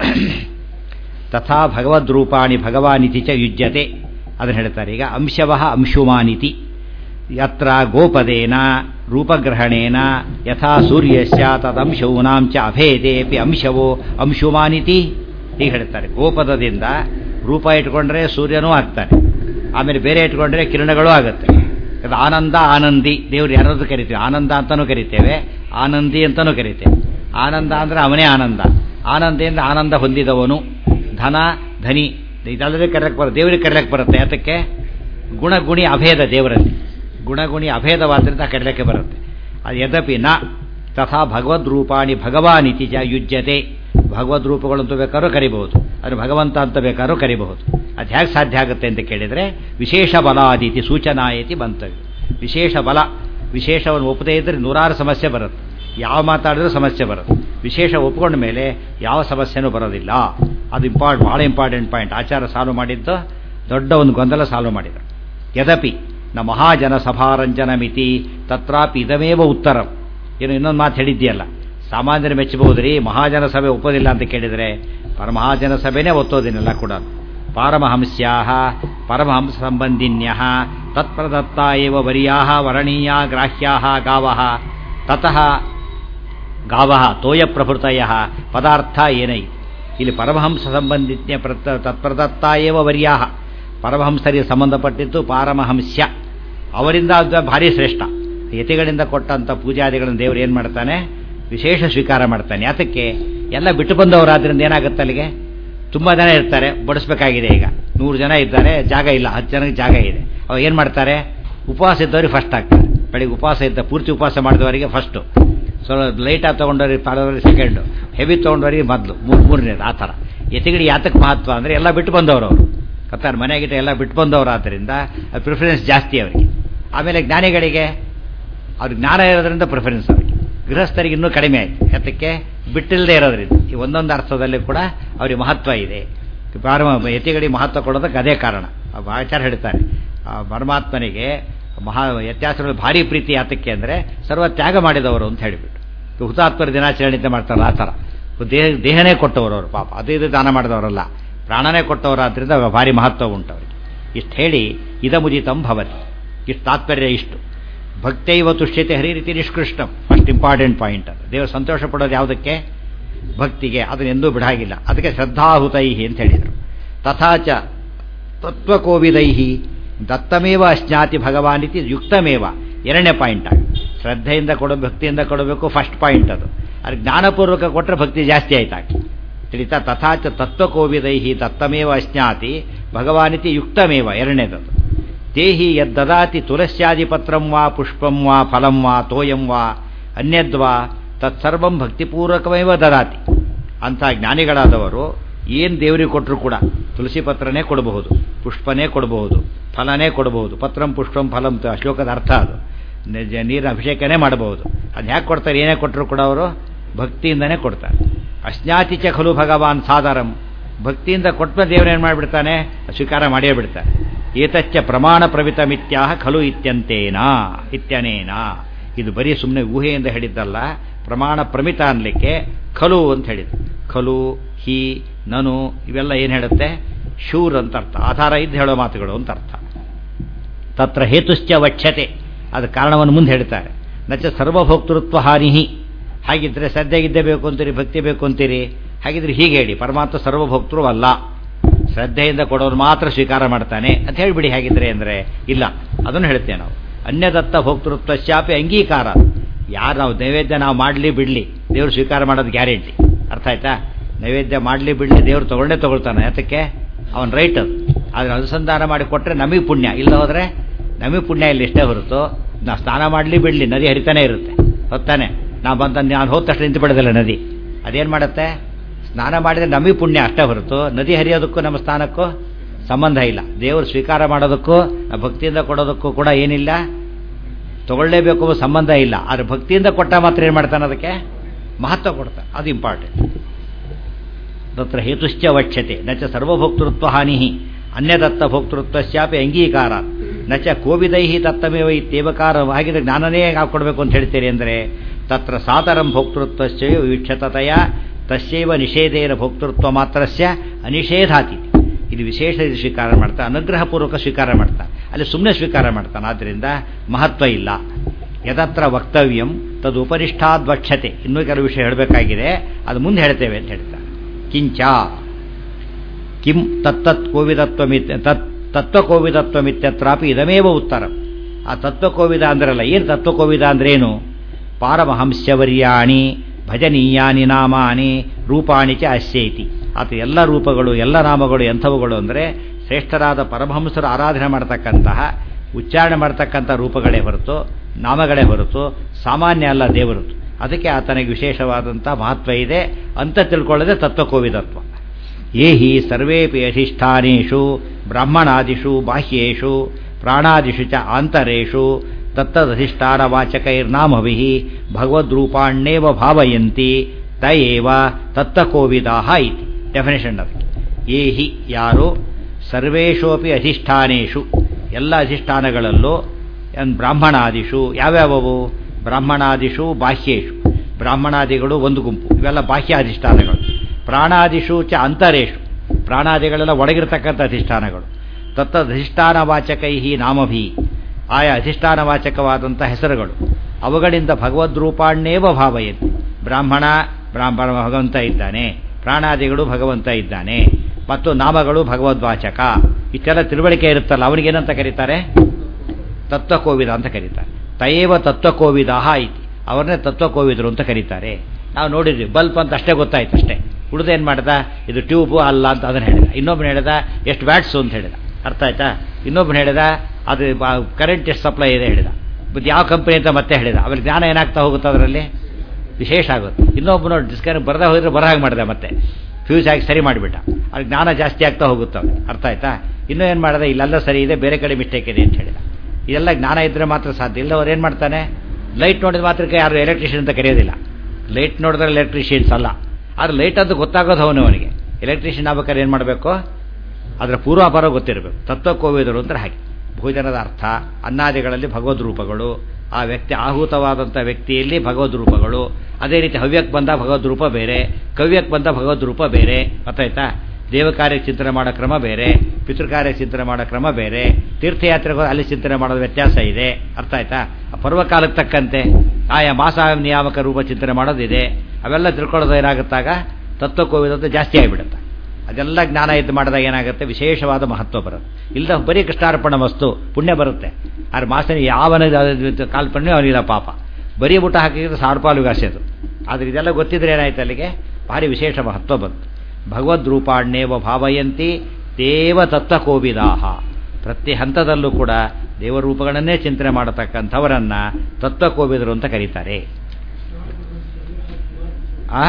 ತಥಾ ಭಗವದ್ರೂಪಾಣಿ ಭಗವಾನಿತಿ ಚ ಯುಜ್ಯತೆ ಅದನ್ನು ಹೇಳ್ತಾರೆ ಈಗ ಅಂಶವಃ ಅಂಶುಮಾನಿತಿ ಯತ್ರ ಗೋಪದೇನ ರೂಪಗ್ರಹಣೇನ ಯಥಾ ಸೂರ್ಯಸ್ಯ ತದಂಶೂನಾಂ ಚ ಅಭೇದೇಪಿ ಅಂಶವೋ ಅಂಶುಮಾನಿತಿ ಹೀಗೆ ಹೇಳ್ತಾರೆ ಗೋಪದದಿಂದ ರೂಪ ಇಟ್ಕೊಂಡ್ರೆ ಸೂರ್ಯನೂ ಆಗ್ತಾನೆ ಆಮೇಲೆ ಬೇರೆ ಇಟ್ಕೊಂಡ್ರೆ ಕಿರಣಗಳು ಆಗುತ್ತೆ ಅದು ಆನಂದ ಆನಂದಿ ದೇವ್ರು ಯಾರಾದ್ರೂ ಕರಿತೀವಿ ಆನಂದ ಅಂತಲೂ ಕರಿತೇವೆ ಆನಂದಿ ಅಂತಲೂ ಕರಿತೇವೆ ಆನಂದ ಅಂದರೆ ಅವನೇ ಆನಂದ ಆನಂದದಿಂದ ಆನಂದ ಹೊಂದಿದವನು ಧನ ಧನಿ ಇದಲ್ಲದೆ ಕರೆಯಕ್ಕೆ ಬರುತ್ತೆ ದೇವರಿಗೆ ಕರೆಯಕ್ಕೆ ಬರುತ್ತೆ ಯಾತಕ್ಕೆ ಗುಣಗುಣಿ ಅಭೇದ ದೇವರಲ್ಲಿ ಗುಣಗುಣಿ ಅಭೇದವಾದ್ರಿಂದ ಕರೆಯಕ್ಕೆ ಬರುತ್ತೆ ಅದು ಯದಪಿ ನ ತಥಾ ಭಗವದ್ರೂಪಾಣಿ ಭಗವಾನಿತಿ ಚ ಯುಜ್ಯತೆ ಭಗವದ್ ರೂಪಗಳಂತೂ ಬೇಕಾದ್ರೂ ಕರಿಬಹುದು ಅದು ಭಗವಂತ ಅಂತ ಬೇಕಾದ್ರೂ ಕರಿಬಹುದು ಅದು ಹೇಗೆ ಸಾಧ್ಯ ಆಗುತ್ತೆ ಅಂತ ಕೇಳಿದರೆ ವಿಶೇಷ ಬಲಾದೀತಿ ಸೂಚನಾಯತಿ ಬಂತವ್ಯ ವಿಶೇಷ ಬಲ ವಿಶೇಷವನ್ನು ಒಪ್ಪದೇ ಇದ್ದರೆ ನೂರಾರು ಸಮಸ್ಯೆ ಬರುತ್ತೆ ಯಾವ ಮಾತಾಡಿದ್ರೂ ಸಮಸ್ಯೆ ಬರುತ್ತೆ ವಿಶೇಷ ಒಪ್ಕೊಂಡ ಮೇಲೆ ಯಾವ ಸಮಸ್ಯೆನೂ ಬರೋದಿಲ್ಲ ಅದು ಇಂಪಾರ್ಟ್ ಭಾಳ ಇಂಪಾರ್ಟೆಂಟ್ ಪಾಯಿಂಟ್ ಆಚಾರ ಸಾಲ್ವ್ ಮಾಡಿದ್ದು ದೊಡ್ಡ ಒಂದು ಗೊಂದಲ ಸಾಲ್ವ್ ಮಾಡಿದರು ಯದಪಿ ನ ಮಹಾಜನ ಸಭಾರಂಜನ ಮಿತಿ ತತ್ರಾಪಿ ಇದಮೇವ ಉತ್ತರಂ ಏನು ಇನ್ನೊಂದು ಮಾತು ಹೇಳಿದ್ದೀಯಲ್ಲ ಸಾಮಾನ್ಯರು ಮೆಚ್ಚಬಹುದ್ರಿ ಮಹಾಜನ ಸಭೆ ಒಪ್ಪೋದಿಲ್ಲ ಅಂತ ಕೇಳಿದರೆ ಪರಮಹಾಜನ ಸಭೆನೇ ಒತ್ತೋದಿನೆಲ್ಲ ಕೂಡ ಪಾರಮಹಂಸ್ಯಾ ಪರಮಹಂಸ ಸಂಬಂಧಿನ್ಯ ತತ್ಪ್ರದತ್ತ ಏವ ವರ್ಯಾ ವರಣೀಯ ಗ್ರಾಹ್ಯಾ ಗಾವ ತತಃ ಗಾವ ತೋಯಪ್ರಭೃತಯ ಪದಾರ್ಥ ಏನೈ ಇಲ್ಲಿ ಪರಮಹಂಸ ಸಂಬಂಧಿತ ಪ್ರತ ತತ್ಪ್ರದತ್ತ ಏವ ವರ್ಯಾ ಪರಮಹಂಸರಿಗೆ ಸಂಬಂಧಪಟ್ಟಿದ್ದು ಪಾರಮಹಂಸ್ಯ ಅವರಿಂದ ಅದು ಭಾರಿ ಶ್ರೇಷ್ಠ ಯತಿಗಳಿಂದ ಕೊಟ್ಟಂಥ ಪೂಜಾದಿಗಳನ್ನು ದೇವರು ಏನು ಮಾಡ್ತಾನೆ ವಿಶೇಷ ಸ್ವೀಕಾರ ಮಾಡ್ತಾನೆ ಯಾತಕ್ಕೆ ಎಲ್ಲ ಬಿಟ್ಟು ಬಂದವರಾದ್ರಿಂದ ಏನಾಗುತ್ತೆ ಅಲ್ಲಿಗೆ ತುಂಬ ಜನ ಇರ್ತಾರೆ ಬಡಿಸ್ಬೇಕಾಗಿದೆ ಈಗ ನೂರು ಜನ ಇದ್ದಾರೆ ಜಾಗ ಇಲ್ಲ ಹತ್ತು ಜನಕ್ಕೆ ಜಾಗ ಇದೆ ಅವಾಗ ಏನು ಮಾಡ್ತಾರೆ ಉಪವಾಸ ಇದ್ದವ್ರಿಗೆ ಫಸ್ಟ್ ಆಗ್ತಾರೆ ಬೆಳಿಗ್ಗೆ ಉಪವಾಸ ಇದ್ದ ಪೂರ್ತಿ ಉಪವಾಸ ಮಾಡಿದವರಿಗೆ ಫಸ್ಟು ಸ್ವಲ್ಪ ಲೈಟಾಗಿ ತೊಗೊಂಡವ್ರಿಗೆ ಪಾಡೋರಿಗೆ ಸೆಕೆಂಡು ಹೆವಿ ತೊಗೊಂಡವ್ರಿಗೆ ಮೊದಲು ಮೂರು ಮೂರನೇದು ಆ ಥರ ಯತಿಗಳಿಗೆ ಯಾತಕ್ಕೆ ಮಹತ್ವ ಅಂದರೆ ಎಲ್ಲ ಬಿಟ್ಟು ಬಂದವರು ಅವರು ಕತ್ತಾರ ಮನೆಗಿಟ್ಟ ಎಲ್ಲ ಬಿಟ್ಟು ಬಂದವರು ಆದ್ದರಿಂದ ಪ್ರಿಫರೆನ್ಸ್ ಜಾಸ್ತಿ ಅವರಿಗೆ ಆಮೇಲೆ ಜ್ಞಾನಿಗಳಿಗೆ ಅವ್ರಿಗೆ ಜ್ಞಾನ ಇರೋದ್ರಿಂದ ಪ್ರಿಫರೆನ್ಸ್ ಅವರಿಗೆ ಗೃಹಸ್ಥರಿಗೆ ಇನ್ನೂ ಕಡಿಮೆ ಆಯಿತು ಯಾತಕ್ಕೆ ಬಿಟ್ಟಿಲ್ಲದೆ ಇರೋದ್ರಿಂದ ಈ ಒಂದೊಂದು ಅರ್ಥದಲ್ಲಿ ಕೂಡ ಅವರಿಗೆ ಮಹತ್ವ ಇದೆ ಪರಮ ಯತಿಗಳಿಗೆ ಮಹತ್ವ ಕೊಡೋದಕ್ಕೆ ಅದೇ ಕಾರಣ ಆ ಆಚಾರ ಹೇಳ್ತಾರೆ ಆ ಪರಮಾತ್ಮನಿಗೆ ಮಹಾ ವ್ಯತ್ಯಾಸಗಳು ಭಾರಿ ಪ್ರೀತಿ ಯಾತಕ್ಕೆ ಅಂದರೆ ಸರ್ವ ತ್ಯಾಗ ಮಾಡಿದವರು ಅಂತ ಹೇಳಿಬಿಟ್ಟು ಹುತಾತ್ಮರ ದಿನಾಚರಣೆ ಅಂತ ಮಾಡ್ತಾರಲ್ಲ ಆ ಥರ ದೇಹ ದೇಹನೇ ಕೊಟ್ಟವರು ಅವರು ಪಾಪ ಅದು ಇದು ದಾನ ಮಾಡಿದವರಲ್ಲ ಪ್ರಾಣನೇ ಕೊಟ್ಟವರಾದ್ರಿಂದ ಭಾರಿ ಮಹತ್ವ ಉಂಟು ಅವರಿಗೆ ಇಷ್ಟು ಹೇಳಿ ಇದಮುದಿತಂ ಭವತಿ ಇಷ್ಟು ತಾತ್ಪರ್ಯ ಇಷ್ಟು ಭಕ್ತೈವ ತುಷ್ಯತೆ ಹರಿ ರೀತಿ ನಿಷ್ಕೃಷ್ಟಂ ಫಸ್ಟ್ ಇಂಪಾರ್ಟೆಂಟ್ ಪಾಯಿಂಟ್ ಅದು ದೇವರು ಸಂತೋಷ ಪಡೋದು ಯಾವುದಕ್ಕೆ ಭಕ್ತಿಗೆ ಅದನ್ನ ಎಂದೂ ಬಿಡಾಗಿಲ್ಲ ಅದಕ್ಕೆ ಶ್ರದ್ಧಾಹುತೈ ಅಂತ ಹೇಳಿದರು ತಥಾಚ ತತ್ವಕೋವಿದೈ ದತ್ತಮೇವ ಅಜ್ಞಾತಿ ಭಗವಾನಿತಿ ಯುಕ್ತಮೇವ ಎರಡನೇ ಪಾಯಿಂಟ್ ಆಗ ಶ್ರದ್ಧೆಯಿಂದ ಕೊಡೋ ಭಕ್ತಿಯಿಂದ ಕೊಡಬೇಕು ಫಸ್ಟ್ ಪಾಯಿಂಟ್ ಅದು ಅದು ಜ್ಞಾನಪೂರ್ವಕ ಕೊಟ್ಟರೆ ಭಕ್ತಿ ಜಾಸ್ತಿ ಆಯ್ತಾಗ ತಿಳಿತಾ ತಥಾಚ ತತ್ವಕೋವಿದೈ ದತ್ತಮೇವ ಅಜ್ಞಾತಿ ಭಗವಾನಿತಿ ಯುಕ್ತಮೇವ ಎರಡನೇದದು ತೇಹಿ ಯದ್ದದಾತಿ ತುಳಸ್ಯಾದಿ ಪತ್ರಂ ವಾ ಪುಷ್ಪಂ ವಾ ಫಲಂ ವಾ ತೋಯಂ ವಾ ಅನ್ಯದ್ವಾ ತತ್ಸರ್ವಂ ಭಕ್ತಿಪೂರ್ವಕಮೇವ ದದಾತಿ ಅಂಥ ಜ್ಞಾನಿಗಳಾದವರು ಏನು ದೇವರಿಗೆ ಕೊಟ್ಟರು ಕೂಡ ತುಳಸಿ ಪತ್ರನೇ ಕೊಡಬಹುದು ಪುಷ್ಪನೇ ಕೊಡಬಹುದು ಫಲನೇ ಕೊಡಬಹುದು ಪತ್ರಂ ಪುಷ್ಪಂ ಫಲಂ ತ- ಶ್ಲೋಕದ ಅರ್ಥ ಅದು ನಿಜ ನೀರಿನ ಅಭಿಷೇಕನೇ ಮಾಡಬಹುದು ಅದು ಯಾಕೆ ಕೊಡ್ತಾರೆ ಏನೇ ಕೊಟ್ಟರು ಕೂಡ ಅವರು ಭಕ್ತಿಯಿಂದನೇ ಕೊಡ್ತಾರೆ ಅಜ್ಞಾತಿ ಚ ಖಲು ಭಗವಾನ್ ಸಾಧಾರಂ ಭಕ್ತಿಯಿಂದ ಕೊಟ್ಟ ದೇವರೇನು ಮಾಡಿಬಿಡ್ತಾನೆ ಸ್ವೀಕಾರ ಮಾಡೇ ಬಿಡ್ತಾನೆ ಏತಚ್ಚ ಪ್ರಮಾಣ ಪ್ರವಿತ ಮಿತ್ಯಾಹ ಖಲು ಇತ್ಯಂತೇನಾ ಇತ್ಯನೇನಾ ಇದು ಬರೀ ಸುಮ್ಮನೆ ಊಹೆಯಿಂದ ಹೇಳಿದ್ದಲ್ಲ ಪ್ರಮಾಣ ಪ್ರಮಿತ ಅನ್ಲಿಕ್ಕೆ ಖಲು ಅಂತ ಹೇಳಿದ್ದು ಖಲು ಹಿ ನನು ಇವೆಲ್ಲ ಏನು ಹೇಳುತ್ತೆ ಶೂರ್ ಅಂತ ಅರ್ಥ ಆಧಾರ ಇದ್ದು ಹೇಳೋ ಮಾತುಗಳು ಅಂತ ಅರ್ಥ ತತ್ರ ಹೇತುಶ್ಚ ವಕ್ಷತೆ ಅದು ಕಾರಣವನ್ನು ಮುಂದೆ ಹೇಳ್ತಾರೆ ನಚ ಸರ್ವಭೋಕ್ತೃತ್ವ ಹಾನಿಹಿ ಹಾಗಿದ್ರೆ ಶ್ರದ್ಧೆಗಿದ್ದೇ ಬೇಕು ಅಂತೀರಿ ಭಕ್ತಿ ಬೇಕು ಅಂತೀರಿ ಹಾಗಿದ್ರೆ ಹೀಗೆ ಹೇಳಿ ಪರಮಾತ್ಮ ಸರ್ವಭೋಕ್ತೃ ಅಲ್ಲ ಶ್ರದ್ಧೆಯಿಂದ ಕೊಡೋರು ಮಾತ್ರ ಸ್ವೀಕಾರ ಮಾಡ್ತಾನೆ ಅಂತ ಹೇಳಿಬಿಡಿ ಹಾಗಿದ್ರೆ ಅಂದರೆ ಇಲ್ಲ ಅದನ್ನು ಹೇಳ್ತೇವೆ ನಾವು ಅನ್ಯದತ್ತ ಭೋಕ್ತೃತ್ವ ಶಾಪಿ ಅಂಗೀಕಾರ ಯಾರು ನಾವು ನೈವೇದ್ಯ ನಾವು ಮಾಡಲಿ ಬಿಡಲಿ ದೇವರು ಸ್ವೀಕಾರ ಮಾಡೋದು ಗ್ಯಾರಂಟಿ ಅರ್ಥ ಆಯ್ತಾ ನೈವೇದ್ಯ ಮಾಡಲಿ ಬಿಡಲಿ ದೇವರು ತಗೊಂಡೇ ತಗೊಳ್ತಾನೆ ಯಾತಕ್ಕೆ ಅವನ ರೈಟ್ ಅದು ಅದನ್ನ ಅನುಸಂಧಾನ ಮಾಡಿ ಕೊಟ್ಟರೆ ನಮಗೆ ಪುಣ್ಯ ಇಲ್ಲ ಹೋದರೆ ನಮಗೆ ಪುಣ್ಯ ಇಲ್ಲಿ ಇಷ್ಟೇ ಹೊರತು ನಾವು ಸ್ನಾನ ಮಾಡಲಿ ಬಿಡಲಿ ನದಿ ಹರಿತಾನೆ ಇರುತ್ತೆ ಹೊತ್ತಾನೆ ನಾವು ಬಂದ ನಾನು ಹೋದ ತಕ್ಷಣ ನಿಂತು ಬಿಡೋದಿಲ್ಲ ನದಿ ಅದೇನು ಮಾಡುತ್ತೆ ಸ್ನಾನ ಮಾಡಿದರೆ ನಮಗೆ ಪುಣ್ಯ ಅಷ್ಟೇ ಹೊರತು ನದಿ ಹರಿಯೋದಕ್ಕೂ ನಮ್ಮ ಸ್ನಾನಕ್ಕೂ ಸಂಬಂಧ ಇಲ್ಲ ದೇವರು ಸ್ವೀಕಾರ ಮಾಡೋದಕ್ಕೂ ನಾವು ಭಕ್ತಿಯಿಂದ ಕೊಡೋದಕ್ಕೂ ಕೂಡ ಏನಿಲ್ಲ ತಗೊಳ್ಳೇಬೇಕು ಅನ್ನೋ ಸಂಬಂಧ ಇಲ್ಲ ಆದರೆ ಭಕ್ತಿಯಿಂದ ಕೊಟ್ಟ ಮಾತ್ರ ಏನು ಮಾಡ್ತಾನೆ ಅದಕ್ಕೆ ಮಹತ್ವ ಕೊಡ್ತಾನೆ ಅದು ಇಂಪಾರ್ಟೆಂಟ್ ತತ್ರ ಹೇತುಶ್ಚ ವಕ್ಷ್ಯತೆ ನ ಚ ಸರ್ವಭೋಕ್ತೃತ್ವ ಹಾನಿ ಅನ್ಯದತ್ತ ಭೋಕ್ತೃತ್ವಶ್ಯಾಪಿ ಅಂಗೀಕಾರ ನ ಚ ಕೋವಿದೈ ದತ್ತಮೇವ ಇತ್ಯೇವಕಾರ ಹಾಗಿದ್ರೆ ಜ್ಞಾನನೇ ಕೊಡಬೇಕು ಅಂತ ಹೇಳ್ತೀರಿ ಅಂದರೆ ತತ್ರ ಸಾದರಂ ಭೋಕ್ತೃತ್ವಶ್ಚ ವೀಕ್ಷತತೆಯ ತಸ್ಯೈವ ನಿಷೇಧೇನ ಭೋಕ್ತೃತ್ವ ಮಾತ್ರಸ್ಯ ಅನಿಷೇಧಾತಿ ಇದು ವಿಶೇಷ ರೀತಿ ಸ್ವೀಕಾರ ಮಾಡ್ತಾ ಅನುಗ್ರಹಪೂರ್ವಕ ಸ್ವೀಕಾರ ಮಾಡ್ತಾ ಅಲ್ಲಿ ಸುಮ್ಮನೆ ಸ್ವೀಕಾರ ಮಾಡ್ತಾನೆ ಆದ್ದರಿಂದ ಮಹತ್ವ ಇಲ್ಲ ಯದತ್ರ ವಕ್ತವ್ಯಂ ತದು ಉಪನಿಷ್ಠಾದ್ವಕ್ಷತೆ ಇನ್ನೂ ಕೆಲವು ವಿಷಯ ಹೇಳಬೇಕಾಗಿದೆ ಅದು ಮುಂದೆ ಹೇಳ್ತೇವೆ ಅಂತ ಹೇಳ್ತಾರೆ ಕಿಂಚ ಕಿಂ ತತ್ತತ್ ಕೋವಿದತ್ವಮಿತ್ ತತ್ ತತ್ವಕೋವಿದತ್ವಮಿತ್ಯತ್ರಾಪಿ ಇದಮೇವ ಉತ್ತರ ಆ ತತ್ವಕೋವಿದ ಅಂದ್ರಲ್ಲ ಏನು ತತ್ವಕೋವಿದ ಅಂದ್ರೇನು ಪಾರಮಹಂಸ್ಯವರ್ಯಾಣಿ ಭಜನೀಯಾನಿ ನಾಮಾನಿ ರೂಪಾಣಿ ಚ ಅಸ್ಯೈತಿ ಆತ ಎಲ್ಲ ರೂಪಗಳು ಎಲ್ಲ ನಾಮಗಳು ಎಂಥವುಗಳು ಅಂದರೆ ಶ್ರೇಷ್ಠರಾದ ಪರಮಹಂಸರು ಆರಾಧನೆ ಮಾಡ್ತಕ್ಕಂತಹ ಉಚ್ಚಾರಣೆ ಮಾಡ್ತಕ್ಕಂಥ ರೂಪಗಳೇ ಹೊರತು ನಾಮಗಳೇ ಹೊರತು ಸಾಮಾನ್ಯ ಅಲ್ಲ ದೇವರದು ಅದಕ್ಕೆ ಆತನಿಗೆ ವಿಶೇಷವಾದಂಥ ಮಹತ್ವ ಇದೆ ಅಂತ ತಿಳ್ಕೊಳ್ಳದೆ ತತ್ವಕೋವಿದತ್ವ ಏಹಿ ಸರ್ವೇಪಿ ಅಧಿಷ್ಠಾನೇಷು ಬ್ರಾಹ್ಮಣಾದಿಷು ಬಾಹ್ಯೇಷು ಪ್ರಾಣಾದಿಷು ಚ ಆಂತರೇಷು ತತ್ತದಧಿಷ್ಠಾನವಾಚಕೈರ್ನಾಮಭಿ ಭಗವದ್ರೂಪಾಣ್ಯೇವ ಭಾವಯಂತಿ ತಯೇವ ತತ್ತಕೋವಿದಾಹ ಇತಿ ಡೆಫಿನೇಷನ್ ಅದಕ್ಕೆ ಏಹಿ ಯಾರು ಸರ್ವೇಷೋಪಿ ಅಧಿಷ್ಠಾನೇಷು ಎಲ್ಲ ಅಧಿಷ್ಠಾನಗಳಲ್ಲೂ ಎನ್ ಬ್ರಾಹ್ಮಣಾದಿಷು ಯಾವ್ಯಾವವು ಬ್ರಾಹ್ಮಣಾದಿಷು ಬಾಹ್ಯೇಷು ಬ್ರಾಹ್ಮಣಾದಿಗಳು ಒಂದು ಗುಂಪು ಇವೆಲ್ಲ ಬಾಹ್ಯ ಅಧಿಷ್ಠಾನಗಳು ಪ್ರಾಣಾದಿಷು ಚ ಅಂತರೇಷು ಪ್ರಾಣಾದಿಗಳೆಲ್ಲ ಒಳಗಿರ್ತಕ್ಕಂಥ ಅಧಿಷ್ಠಾನಗಳು ತತ್ತಧಿಷ್ಠಾನವಾಚಕೈ ನಾಮಭಿ ಆಯಾ ಅಧಿಷ್ಠಾನವಾಚಕವಾದಂಥ ಹೆಸರುಗಳು ಅವುಗಳಿಂದ ಭಗವದ್ರೂಪಾಣ್ಯೇವ ಭಾವಯತಿ ಬ್ರಾಹ್ಮಣ ಬ್ರಾಹ್ಮಣ ಭಗವಂತ ಇದ್ದಾನೆ ಪ್ರಾಣಾದಿಗಳು ಭಗವಂತ ಇದ್ದಾನೆ ಮತ್ತು ನಾಮಗಳು ಭಗವದ್ವಾಚಕ ಇಷ್ಟೆಲ್ಲ ತಿಳುವಳಿಕೆ ಇರುತ್ತಲ್ಲ ಅವನಿಗೇನಂತ ಕರೀತಾರೆ ತತ್ವಕೋವಿದ ಅಂತ ಕರೀತಾರೆ ತಯೇವ ತತ್ವಕೋವಿದ ಇತಿ ಅವರನ್ನೇ ತತ್ವಕೋವಿದರು ಅಂತ ಕರೀತಾರೆ ನಾವು ನೋಡಿದ್ವಿ ಬಲ್ಪ್ ಅಂತ ಅಷ್ಟೇ ಗೊತ್ತಾಯ್ತು ಅಷ್ಟೇ ಉಳಿದೇನು ಮಾಡ್ದ ಇದು ಟ್ಯೂಬು ಅಲ್ಲ ಅಂತ ಅದನ್ನು ಹೇಳಿದ ಇನ್ನೊಬ್ಬನು ಹೇಳಿದ ಎಷ್ಟು ವ್ಯಾಟ್ಸು ಅಂತ ಹೇಳಿದ ಅರ್ಥ ಆಯ್ತಾ ಇನ್ನೊಬ್ಬನು ಹೇಳಿದ ಅದು ಕರೆಂಟ್ ಎಷ್ಟು ಸಪ್ಲೈ ಇದೆ ಹೇಳಿದ ಮತ್ತು ಯಾವ ಕಂಪನಿ ಅಂತ ಮತ್ತೆ ಹೇಳಿದ ಆಮೇಲೆ ಜ್ಞಾನ ಏನಾಗ್ತಾ ಹೋಗುತ್ತೆ ಅದರಲ್ಲಿ ವಿಶೇಷ ಆಗುತ್ತೆ ಇನ್ನೊಬ್ಬನು ಡಿಸ್ಕನ್ ಬರದೇ ಹೋದ್ರೆ ಬರ ಹಾಗೆ ಮಾಡಿದೆ ಮತ್ತೆ ಫ್ಯೂಸ್ ಆಗಿ ಸರಿ ಮಾಡಿಬಿಟ್ಟ ಅದು ಜ್ಞಾನ ಜಾಸ್ತಿ ಆಗ್ತಾ ಹೋಗುತ್ತೆ ಅವ್ನಿಗೆ ಅರ್ಥ ಆಯ್ತಾ ಇನ್ನೂ ಏನು ಮಾಡಿದೆ ಇಲ್ಲೆಲ್ಲ ಸರಿ ಇದೆ ಬೇರೆ ಕಡೆ ಮಿಸ್ಟೇಕ್ ಇದೆ ಅಂತ ಹೇಳಿದ ಇದೆಲ್ಲ ಜ್ಞಾನ ಇದ್ದರೆ ಮಾತ್ರ ಸಾಧ್ಯ ಇಲ್ಲ ಅವ್ರು ಏನು ಮಾಡ್ತಾನೆ ಲೈಟ್ ನೋಡಿದ ಮಾತ್ರಕ್ಕೆ ಯಾರು ಎಲೆಕ್ಟ್ರಿಷಿಯನ್ ಅಂತ ಕರೆಯೋದಿಲ್ಲ ಲೈಟ್ ನೋಡಿದ್ರೆ ಎಲೆಕ್ಟ್ರಿಷಿಯನ್ಸ್ ಅಲ್ಲ ಆದರೆ ಲೈಟ್ ಅಂತ ಗೊತ್ತಾಗೋದು ಅವನು ಅವನಿಗೆ ಎಲೆಕ್ಟ್ರಿಷಿಯನ್ ಆಗ್ಬೇಕಾದ್ರೆ ಏನು ಮಾಡಬೇಕು ಅದರ ಪೂರ್ವಾಪರ ಗೊತ್ತಿರಬೇಕು ತತ್ವಕೋವಿದರು ಅಂದ್ರೆ ಹಾಗೆ ಭೋಜನದ ಅರ್ಥ ಅನ್ನಾದಿಗಳಲ್ಲಿ ಭಗವದ್ ರೂಪಗಳು ಆ ವ್ಯಕ್ತಿ ಆಹೂತವಾದಂಥ ವ್ಯಕ್ತಿಯಲ್ಲಿ ಭಗವದ್ ರೂಪಗಳು ಅದೇ ರೀತಿ ಹವ್ಯಕ್ಕೆ ಬಂದ ಭಗವದ್ ರೂಪ ಬೇರೆ ಕವ್ಯಕ್ಕೆ ಬಂದ ಭಗವದ್ ರೂಪ ಬೇರೆ ಗೊತ್ತಾಯ್ತಾ ದೇವಕಾರ್ಯ ಚಿಂತನೆ ಮಾಡೋ ಕ್ರಮ ಬೇರೆ ಪಿತೃಕಾರ್ಯ ಚಿಂತನೆ ಮಾಡೋ ಕ್ರಮ ಬೇರೆ ತೀರ್ಥಯಾತ್ರೆಗಳು ಅಲ್ಲಿ ಚಿಂತನೆ ಮಾಡೋದು ವ್ಯತ್ಯಾಸ ಇದೆ ಅರ್ಥ ಆಯ್ತಾ ಆ ಪರ್ವಕಾಲಕ್ಕೆ ತಕ್ಕಂತೆ ಆಯಾ ಮಾಸ ನಿಯಾಮಕ ರೂಪ ಚಿಂತನೆ ಮಾಡೋದಿದೆ ಅವೆಲ್ಲ ತಿಳ್ಕೊಳ್ಳೋದು ಏನಾಗುತ್ತಾಗ ತತ್ವಕೋವಿದಂತ ಜಾಸ್ತಿ ಆಗಿಬಿಡುತ್ತೆ ಅದೆಲ್ಲ ಜ್ಞಾನ ಇದ್ದು ಮಾಡಿದಾಗ ಏನಾಗುತ್ತೆ ವಿಶೇಷವಾದ ಮಹತ್ವ ಬರುತ್ತೆ ಇಲ್ಲದ ಬರೀ ಕೃಷ್ಣಾರ್ಪಣ ವಸ್ತು ಪುಣ್ಯ ಬರುತ್ತೆ ಆದ್ರೆ ಮಾಸನ ಯಾವನ ಕಾಲ್ಪಣ್ಯ ಅವನಿಲ್ಲ ಪಾಪ ಬರೀ ಊಟ ಹಾಕಿದ್ರೆ ಸಾವಿರ ಪಾಲು ವಿಗಾಸೆ ಅದು ಆದರೆ ಇದೆಲ್ಲ ಗೊತ್ತಿದ್ರೆ ಏನಾಯ್ತು ಅಲ್ಲಿಗೆ ಭಾರಿ ವಿಶೇಷ ಮಹತ್ವ ಬಂತು ಭಗವದ್ರೂಪಾಣ್ಯೇವ ಭಾವಯಂತಿ ದೇವ ತತ್ವಕೋವಿದಾಹ ಪ್ರತಿ ಹಂತದಲ್ಲೂ ಕೂಡ ದೇವರೂಪಗಳನ್ನೇ ಚಿಂತನೆ ಮಾಡತಕ್ಕಂಥವರನ್ನ ತತ್ವಕೋವಿದರು ಅಂತ ಕರೀತಾರೆ ಆ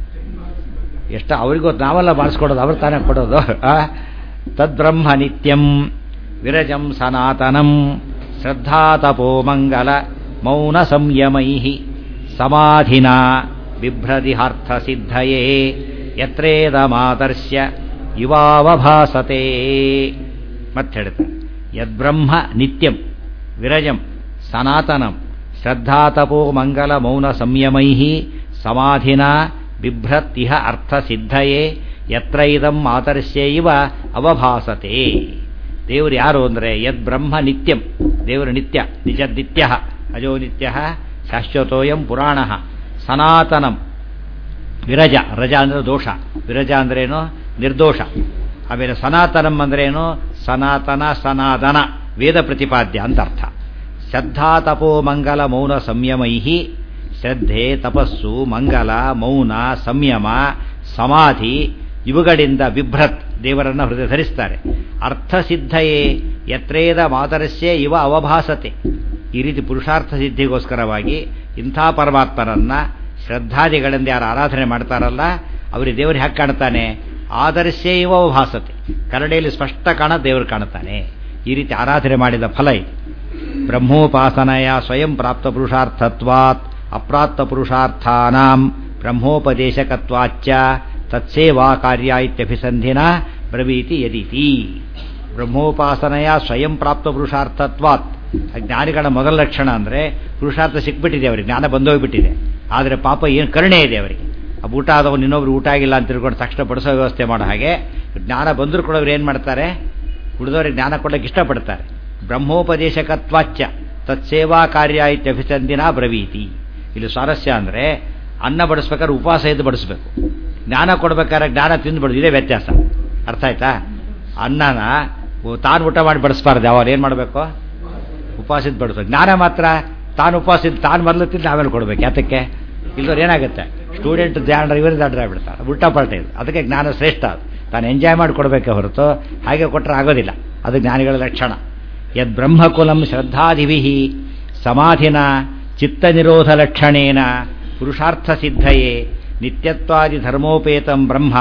ಎಷ್ಟು ಅವ್ರಿಗೂ ನಾವೆಲ್ಲ ಮಾಡಿಸ್ಕೊಡೋದು ಅವ್ರು ತಾನೇ ಕೊಡೋದು ಆ ತದ್ಬ್ರಹ್ಮ ನಿತ್ಯಂ ವಿರಜಂ ಸನಾತನಂ ಶ್ರದ್ಧಾತಪೋ ಮಂಗಲ ಮೌನ ಸಂಯಮೈ ಸಮಾಧಿನ ಬಿಭ್ರದಿಹಾರ್ಥ ಸಿದ್ಧಯೇ ಯತ್ರೇದ ಮಾದರ್ಶ್ಯ ಇವಾವಭಾಸತೆ ಮತ್ತೆ ಹೇಳ್ತಾರೆ ಯದ್ಬ್ರಹ್ಮ ನಿತ್ಯಂ ವಿರಜಂ ಸನಾತನಂ ಶ್ರದ್ಧಾತಪೋ ಮಂಗಲ ಮೌನ ಸಂಯಮೈ ಸಮಾಧಿನ ಬಿಭ್ರತ್ತಿಹ ಅರ್ಥ ಸಿದ್ಧಯೇ ಯತ್ರ ಇದಂ ಆದರ್ಶ್ಯ ಇವ ಅವಭಾಸತೆ ದೇವರು ಯಾರು ಅಂದರೆ ಯದ್ ಬ್ರಹ್ಮ ನಿತ್ಯಂ ದೇವರು ನಿತ್ಯ ನಿಜ ನಿತ್ಯ ಅಜೋ ನಿತ್ಯ ಶಾಶ್ವತೋಯಂ ಪುರಾಣ ಸನಾತನಂ ವಿರಜ ರಜ ಅಂದರೆ ದೋಷ ವಿರಜ ಅಂದ್ರೇನು ನಿರ್ದೋಷ ಆಮೇಲೆ ಸನಾತನಂ ಅಂದ್ರೇನು ಸನಾತನ ಸನಾತನ ವೇದ ಪ್ರತಿಪಾದ್ಯ ಅಂತ ಅರ್ಥ ಶ್ರದ್ಧಾ ತಪೋ ಮಂಗಲ ಮೌನ ಸಂಯಮೈ ಶ್ರದ್ಧೆ ತಪಸ್ಸು ಮಂಗಲ ಮೌನ ಸಂಯಮ ಸಮಾಧಿ ಇವುಗಳಿಂದ ಬಿಭ್ರತ್ ದೇವರನ್ನು ಹೃದಯ ಧರಿಸ್ತಾರೆ ಅರ್ಥಸಿದ್ಧಯೇ ಯತ್ರೇದ ಮಾತರಸ್ಯೇ ಇವ ಅವಭಾಸತೆ ಈ ರೀತಿ ಪುರುಷಾರ್ಥ ಸಿದ್ಧಿಗೋಸ್ಕರವಾಗಿ ಇಂಥ ಪರಮಾತ್ಮರನ್ನ ಶ್ರದ್ಧಾದಿಗಳಿಂದ ಯಾರು ಆರಾಧನೆ ಮಾಡ್ತಾರಲ್ಲ ಅವರಿಗೆ ದೇವರು ಹ್ಯಾಕೆ ಕಾಣ್ತಾನೆ ಆದರ್ಶೇ ಇವ ಅವಭಾಸತೆ ಕರಡೆಯಲ್ಲಿ ಸ್ಪಷ್ಟ ಕಾಣ ದೇವರು ಕಾಣುತ್ತಾನೆ ಈ ರೀತಿ ಆರಾಧನೆ ಮಾಡಿದ ಫಲ ಇದು ಬ್ರಹ್ಮೋಪಾಸನೆಯ ಸ್ವಯಂ ಪ್ರಾಪ್ತ ಪುರುಷಾರ್ಥತ್ವಾತ್ ಅಪ್ರಾಪ್ತ ಪುರುಷಾರ್ಥಾನಾಂ ಬ್ರಹ್ಮೋಪದೇಶಕತ್ವಾಚ್ಚ ತತ್ಸೇವಾ ಕಾರ್ಯ ಇತ್ಯಭಿಸಂಧಿನ ಬ್ರವೀತಿ ಯದಿತಿ ಬ್ರಹ್ಮೋಪಾಸನೆಯ ಸ್ವಯಂ ಪ್ರಾಪ್ತ ಪುರುಷಾರ್ಥತ್ವಾತ್ ಜ್ಞಾನಿಗಳ ಮೊದಲ ಲಕ್ಷಣ ಅಂದರೆ ಪುರುಷಾರ್ಥ ಸಿಕ್ಬಿಟ್ಟಿದೆ ಅವರಿಗೆ ಜ್ಞಾನ ಬಂದೋಗ್ಬಿಟ್ಟಿದೆ ಆದರೆ ಪಾಪ ಏನು ಕರುಣೆ ಇದೆ ಅವರಿಗೆ ಆ ಊಟ ಆದವನು ಇನ್ನೊಬ್ರು ಊಟ ಆಗಿಲ್ಲ ಅಂತ ತಿಳ್ಕೊಂಡು ತಕ್ಷಣ ಬಡಿಸೋ ವ್ಯವಸ್ಥೆ ಮಾಡೋ ಹಾಗೆ ಜ್ಞಾನ ಬಂದರೂ ಕೂಡ ಅವ್ರು ಏನು ಮಾಡ್ತಾರೆ ಉಳಿದವರಿಗೆ ಜ್ಞಾನ ಕೊಡೋಕ್ಕೆ ಇಷ್ಟಪಡ್ತಾರೆ ಬ್ರಹ್ಮೋಪದೇಶಕತ್ವಾಚ್ಚ ತತ್ಸೇವಾ ಕಾರ್ಯ ಇತ್ಯಭಿಸಂದಿನ ಬ್ರವೀತಿ ಇಲ್ಲಿ ಸ್ವಾರಸ್ಯ ಅಂದರೆ ಅನ್ನ ಬಡಿಸ್ಬೇಕಾದ್ರೆ ಉಪವಾಸ ಇದ್ದು ಬಡಿಸ್ಬೇಕು ಜ್ಞಾನ ಕೊಡ್ಬೇಕಾದ್ರೆ ಜ್ಞಾನ ತಿಂದು ಬಡಿದು ಇದೇ ವ್ಯತ್ಯಾಸ ಅರ್ಥ ಆಯ್ತಾ ಅನ್ನನ ತಾನು ಊಟ ಮಾಡಿ ಬಡಿಸ್ಬಾರ್ದು ಯಾವಾಗ ಏನು ಮಾಡಬೇಕು ಉಪವಾಸಿದ್ದು ಬಡಿಸೋ ಜ್ಞಾನ ಮಾತ್ರ ತಾನು ಉಪವಾಸಿದ್ದು ತಾನು ಮೊದಲು ತಿಂದು ಆಮೇಲೆ ಕೊಡ್ಬೇಕು ಯಾತಕ್ಕೆ ಇಲ್ಲದವ್ರು ಏನಾಗುತ್ತೆ ಸ್ಟೂಡೆಂಟ್ ಧ್ಯಾನ ಇವರು ದಾಡ್ರ ಬಿಡ್ತಾರೆ ಉಲ್ಟಾ ಪಲ್ಟ ಇದು ಅದಕ್ಕೆ ಜ್ಞಾನ ಶ್ರೇಷ್ಠ ಅದು ತಾನು ಎಂಜಾಯ್ ಮಾಡಿ ಕೊಡಬೇಕೆ ಹೊರತು ಹಾಗೆ ಕೊಟ್ಟರೆ ಆಗೋದಿಲ್ಲ ಅದು ಜ್ಞಾನಿಗಳ ಲಕ್ಷಣ ಯದ್ ಬ್ರಹ್ಮಕುಲಂ ಶ್ರದ್ಧಾದಿಭಿ ಸಮಾಧಿನ ಚಿತ್ತ ನಿರೋಧ ಲಕ್ಷಣೇನ ಪುರುಷಾರ್ಥ ಸಿದ್ಧಯೇ ನಿತ್ಯತ್ವಾದಿ ಧರ್ಮೋಪೇತಂ ಬ್ರಹ್ಮ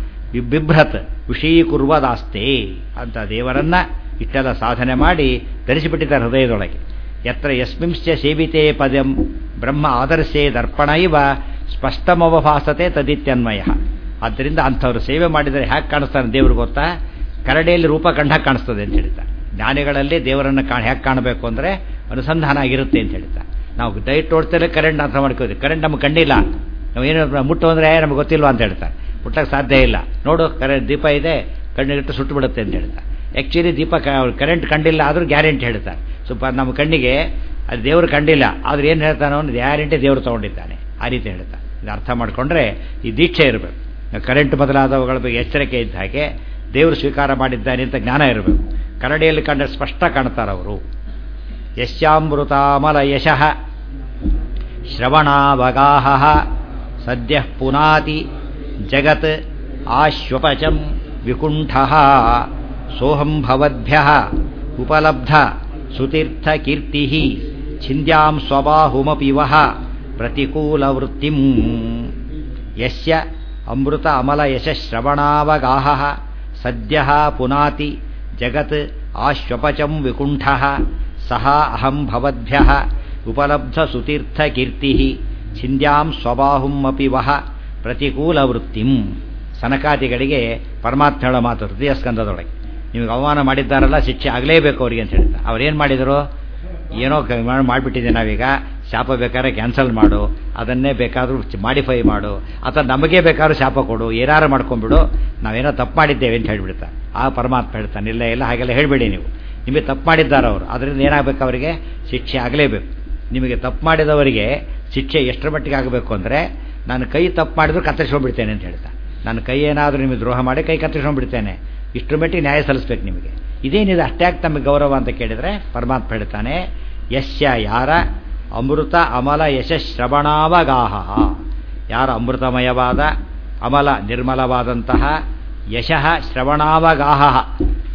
ಬಿಭ್ರತ್ ವಿಷಯೀಕುರ್ವದಾಸ್ತೆ ಅಂತ ದೇವರನ್ನ ಇಷ್ಟೆಲ್ಲ ಸಾಧನೆ ಮಾಡಿ ಧರಿಸಿಬಿಟ್ಟಿದ್ದಾರೆ ಹೃದಯದೊಳಗೆ ಯತ್ರ ಯಸ್ಮಿಂಶ್ಚ ಸೇವಿತೆ ಪದಂ ಬ್ರಹ್ಮ ಆದರ್ಶೇ ದರ್ಪಣ ಇವ ಸ್ಪಷ್ಟಮವಭಾಸತೆ ತದಿತ್ಯನ್ವಯ ಆದ್ದರಿಂದ ಅಂಥವ್ರು ಸೇವೆ ಮಾಡಿದರೆ ಹ್ಯಾಕೆ ಕಾಣಿಸ್ತಾನೆ ದೇವ್ರಿಗೆ ಗೊತ್ತಾ ಕರಡೆಯಲ್ಲಿ ರೂಪ ಕಂಡ ಕಾಣಿಸ್ತದೆ ಅಂತ ಹೇಳ್ತಾರೆ ಜ್ಞಾನಿಗಳಲ್ಲಿ ದೇವರನ್ನು ಕಾಣ ಹ್ಯಾಕೆ ಕಾಣಬೇಕು ಅಂದರೆ ಅನುಸಂಧಾನ ಆಗಿರುತ್ತೆ ಅಂತ ಹೇಳ್ತಾರೆ ನಾವು ಡೈಟ್ ನೋಡ್ತಾರೆ ಕರೆಂಟ್ ಅರ್ಥ ಮಾಡ್ಕೋತೀವಿ ಕರೆಂಟ್ ನಮ್ಗೆ ಕಂಡಿಲ್ಲ ನಾವು ಏನು ಮುಟ್ಟು ಅಂದರೆ ನಮ್ಗೆ ಗೊತ್ತಿಲ್ವಾ ಅಂತ ಹೇಳ್ತಾರೆ ಮುಟ್ಟಕ್ಕೆ ಸಾಧ್ಯ ಇಲ್ಲ ನೋಡು ಕರೆಂಟ್ ದೀಪ ಇದೆ ಕಣ್ಣಿಗಿಟ್ಟು ಸುಟ್ಟು ಬಿಡುತ್ತೆ ಅಂತ ಹೇಳ್ತಾರೆ ಆ್ಯಕ್ಚುಲಿ ದೀಪ ಕರೆಂಟ್ ಕಂಡಿಲ್ಲ ಆದರೂ ಗ್ಯಾರಂಟಿ ಹೇಳ್ತಾರೆ ಸ್ವಲ್ಪ ನಮ್ಮ ಕಣ್ಣಿಗೆ ಅದು ದೇವರು ಕಂಡಿಲ್ಲ ಆದ್ರೆ ಏನು ಹೇಳ್ತಾನೋ ಒಂದು ಗ್ಯಾರಂಟಿ ದೇವರು ತೊಗೊಂಡಿದ್ದಾನೆ ಆ ರೀತಿ ಹೇಳ್ತಾನೆ ಇದು ಅರ್ಥ ಮಾಡಿಕೊಂಡ್ರೆ ಈ ದೀಕ್ಷೆ ಇರಬೇಕು ಕರೆಂಟ್ ಬದಲಾದವುಗಳ ಬಗ್ಗೆ ಎಚ್ಚರಿಕೆ ಇದ್ದ ಹಾಗೆ ದೇವರು ಸ್ವೀಕಾರ ಮಾಡಿದ್ದಾನೆ ಅಂತ ಜ್ಞಾನ ಇರಬೇಕು ಕರಡಿಯಲ್ಲಿ ಕಂಡ್ರೆ ಸ್ಪಷ್ಟ ಕಾಣ್ತಾರವರು ಯಶ್ಯಾಮೃತಾಮಲ ಯಶಃ ಶ್ರವಣಾವಗಾಹ ಸದ್ಯ ಪುನಾತಿ ಜಗತ್ ಆಶ್ವಪಚಂ ವಿಕುಂಠ ಸೋಹಂ ಭವದ್ಭ್ಯ ಉಪಲಬ್ಧ ಸುತೀರ್ಥಕೀರ್ತಿ ಛಿಂದ್ಯಾಂ ಸ್ವಬಾಹುಮಪಿ ವಹ ಪ್ರತಿಕೂಲವೃತ್ತಿಂ ಯಸ್ಯ ಅಮೃತ ಅಮಲ ಯಶಶ್ರವಣಾವಗಾಹ ಸದ್ಯ ಪುನಾತಿ ಜಗತ್ ಆಶ್ವಪಚಂ ವಿಕುಂಠ ಸಹ ಅಹಂ ಭವದ್ಭ್ಯ ಉಪಲಬ್ಧ ಸುತೀರ್ಥಕೀರ್ತಿ ಛಿಂದ್ಯಾಂ ಸ್ವಬಾಹುಮಪಿ ವಹ ಪ್ರತಿಕೂಲವೃತ್ತಿಂ ಸನಕಾದಿಗಳಿಗೆ ಪರಮಾತ್ಮ ಹೇಳೋ ಮಾತು ಹೃದಯ ಸ್ಕಂದದೊಳಗೆ ನಿಮಗೆ ಅವಮಾನ ಮಾಡಿದ್ದಾರಲ್ಲ ಶಿಕ್ಷೆ ಆಗಲೇಬೇಕು ಅವರಿಗೆ ಅಂತ ಹೇಳ್ತಾರೆ ಅವ್ರೇನು ಮಾಡಿದರು ಏನೋ ಮಾಡಿಬಿಟ್ಟಿದೆ ನಾವೀಗ ಶಾಪ ಬೇಕಾದ್ರೆ ಕ್ಯಾನ್ಸಲ್ ಮಾಡು ಅದನ್ನೇ ಬೇಕಾದರೂ ಮಾಡಿಫೈ ಮಾಡು ಅಥವಾ ನಮಗೆ ಬೇಕಾದ್ರೂ ಶಾಪ ಕೊಡು ಏನಾರು ಮಾಡ್ಕೊಂಡ್ಬಿಡು ನಾವೇನೋ ತಪ್ಪು ಮಾಡಿದ್ದೇವೆ ಅಂತ ಹೇಳ್ಬಿಡ್ತಾರೆ ಆ ಪರಮಾತ್ಮ ಹೇಳ್ತಾನೆ ಇಲ್ಲ ಇಲ್ಲ ಹಾಗೆಲ್ಲ ಹೇಳಬೇಡಿ ನೀವು ನಿಮಗೆ ತಪ್ಪು ಮಾಡಿದ್ದಾರೆ ಅವರು ಅದರಿಂದ ಏನಾಗಬೇಕು ಅವರಿಗೆ ಶಿಕ್ಷೆ ಆಗಲೇಬೇಕು ನಿಮಗೆ ತಪ್ಪು ಮಾಡಿದವರಿಗೆ ಶಿಕ್ಷೆ ಎಷ್ಟರ ಮಟ್ಟಿಗೆ ಆಗಬೇಕು ಅಂದರೆ ನಾನು ಕೈ ತಪ್ಪು ಮಾಡಿದ್ರು ಕತ್ತರಿಸ್ಕೊಂಡ್ಬಿಡ್ತೇನೆ ಅಂತ ಹೇಳ್ತಾನೆ ನನ್ನ ಕೈ ಏನಾದರೂ ನಿಮಗೆ ದ್ರೋಹ ಮಾಡಿ ಕೈ ಕತ್ತರಿಸ್ಕೊಂಡ್ಬಿಡ್ತೇನೆ ಇಷ್ಟರ ಮಟ್ಟಿಗೆ ನ್ಯಾಯ ಸಲ್ಲಿಸ್ಬೇಕು ನಿಮಗೆ ಇದೇನಿದೆ ಅಷ್ಟ್ಯಾಕೆ ತಮಗೆ ಗೌರವ ಅಂತ ಕೇಳಿದರೆ ಪರಮಾತ್ಮ ಹೇಳ್ತಾನೆ ಯಶ್ಯ ಯಾರ ಅಮೃತ ಅಮಲ ಯಶಶ್ರವಣಾವಗಾಹ ಯಾರ ಅಮೃತಮಯವಾದ ಅಮಲ ನಿರ್ಮಲವಾದಂತಹ ಯಶಃ ಶ್ರವಣಾವಗಾಹ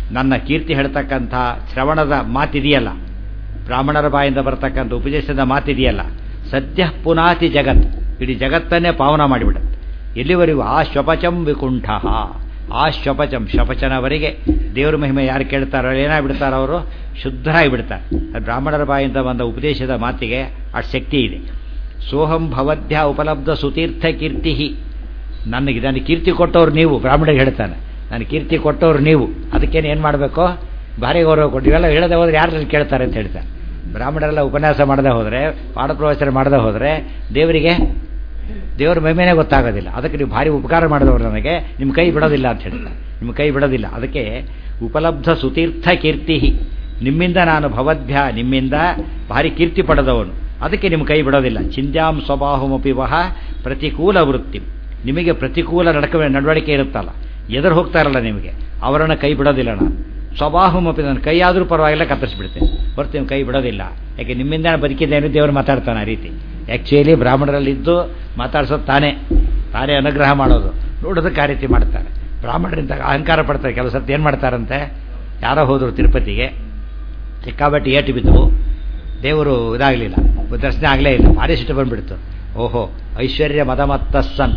ನನ್ನ ಕೀರ್ತಿ ಹೇಳ್ತಕ್ಕಂಥ ಶ್ರವಣದ ಮಾತಿದೆಯಲ್ಲ ಬ್ರಾಹ್ಮಣರ ಬಾಯಿಂದ ಬರ್ತಕ್ಕಂಥ ಉಪದೇಶದ ಮಾತಿದೆಯಲ್ಲ ಸದ್ಯ ಪುನಾತಿ ಜಗತ್ ಇಡೀ ಜಗತ್ತನ್ನೇ ಪಾವನ ಮಾಡಿಬಿಡುತ್ತೆ ಎಲ್ಲಿವರೆಗೂ ಆ ಶ್ವಪಚಂ ವಿಕುಂಠ ಆ ಶ್ವಪಚಂ ಶ್ವಪಚನವರೆಗೆ ದೇವ್ರ ಮಹಿಮೆ ಯಾರು ಕೇಳ್ತಾರೋ ಏನಾಗ್ಬಿಡ್ತಾರೋ ಅವರು ಶುದ್ಧರಾಗಿ ಬಿಡ್ತಾರೆ ಅದು ಬ್ರಾಹ್ಮಣರ ಬಾಯಿಂದ ಬಂದ ಉಪದೇಶದ ಮಾತಿಗೆ ಅಷ್ಟು ಶಕ್ತಿ ಇದೆ ಸೋಹಂ ಭವದ್ಯ ಉಪಲಬ್ಧ ಸುತೀರ್ಥ ಕೀರ್ತಿ ನನಗೆ ನನಗೆ ಕೀರ್ತಿ ಕೊಟ್ಟವ್ರು ನೀವು ಬ್ರಾಹ್ಮಣರಿಗೆ ಹೇಳ್ತಾನೆ ನನಗೆ ಕೀರ್ತಿ ಕೊಟ್ಟವ್ರು ನೀವು ಅದಕ್ಕೇನು ಏನು ಮಾಡಬೇಕು ಭಾರಿ ಗೌರವ ಕೊಟ್ಟು ಇವೆಲ್ಲ ಹೇಳದೆ ಹೋದ್ರೆ ಯಾರು ಕೇಳ್ತಾರೆ ಅಂತ ಹೇಳ್ತಾರೆ ಬ್ರಾಹ್ಮಣರೆಲ್ಲ ಉಪನ್ಯಾಸ ಮಾಡದೆ ಹೋದರೆ ಪಾಠ ಪ್ರವಚನ ಮಾಡದೆ ಹೋದರೆ ದೇವರಿಗೆ ದೇವರ ಮಹಿಮೆನೇ ಗೊತ್ತಾಗೋದಿಲ್ಲ ಅದಕ್ಕೆ ನೀವು ಭಾರಿ ಉಪಕಾರ ಮಾಡಿದವರು ನನಗೆ ನಿಮ್ಮ ಕೈ ಬಿಡೋದಿಲ್ಲ ಅಂತ ಹೇಳ್ತಾರೆ ನಿಮ್ಮ ಕೈ ಬಿಡೋದಿಲ್ಲ ಅದಕ್ಕೆ ಉಪಲಬ್ಧ ಸುತೀರ್ಥ ಕೀರ್ತಿ ನಿಮ್ಮಿಂದ ನಾನು ಭವದ್ಭ್ಯ ನಿಮ್ಮಿಂದ ಭಾರಿ ಕೀರ್ತಿ ಪಡೆದವನು ಅದಕ್ಕೆ ನಿಮ್ಮ ಕೈ ಬಿಡೋದಿಲ್ಲ ಚಿಂದ್ಯಾಂ ಸ್ವಭಾವಮಪಿ ವಹ ಪ್ರತಿಕೂಲ ವೃತ್ತಿ ನಿಮಗೆ ಪ್ರತಿಕೂಲ ನಡಕ ನಡವಳಿಕೆ ಇರುತ್ತಲ್ಲ ಎದುರು ಹೋಗ್ತಾರಲ್ಲ ನಿಮಗೆ ಅವರನ್ನು ಕೈ ಬಿಡೋದಿಲ್ಲ ನಾನು ಸ್ವಭಾವಮಪಿ ನನ್ನ ಕೈಯಾದರೂ ಪರವಾಗಿಲ್ಲ ಕತ್ತರಿಸ್ಬಿಡ್ತೇನೆ ಹೊರತು ನಿಮ್ಮ ಕೈ ಬಿಡೋದಿಲ್ಲ ಯಾಕೆ ನಿಮ್ಮಿಂದ ಬದುಕಿದ್ದೇನೆ ದೇವರು ಮಾತಾಡ್ತಾನೆ ಆ ರೀತಿ ಆ್ಯಕ್ಚುಲಿ ಬ್ರಾಹ್ಮಣರಲ್ಲಿದ್ದು ಮಾತಾಡ್ಸೋದು ತಾನೇ ತಾನೇ ಅನುಗ್ರಹ ಮಾಡೋದು ನೋಡೋದಕ್ಕೆ ಆ ರೀತಿ ಮಾಡ್ತಾರೆ ಬ್ರಾಹ್ಮಣರಿಂದ ಅಹಂಕಾರ ಪಡ್ತಾರೆ ಕೆಲವು ಸರ್ತಿ ಏನು ಮಾಡ್ತಾರಂತೆ ಯಾರೋ ಹೋದರು ತಿರುಪತಿಗೆ ಸಿಕ್ಕಾಬಟ್ಟೆ ಏಟು ಬಿದ್ದವು ದೇವರು ಇದಾಗಲಿಲ್ಲ ದರ್ಶನ ಆಗಲೇ ಇಲ್ಲ ಭಾರಿ ಸಿಟ್ಟು ಬಂದುಬಿಡ್ತು ಓಹೋ ಐಶ್ವರ್ಯ ಮದಮತ್ತಸ್ಸನ್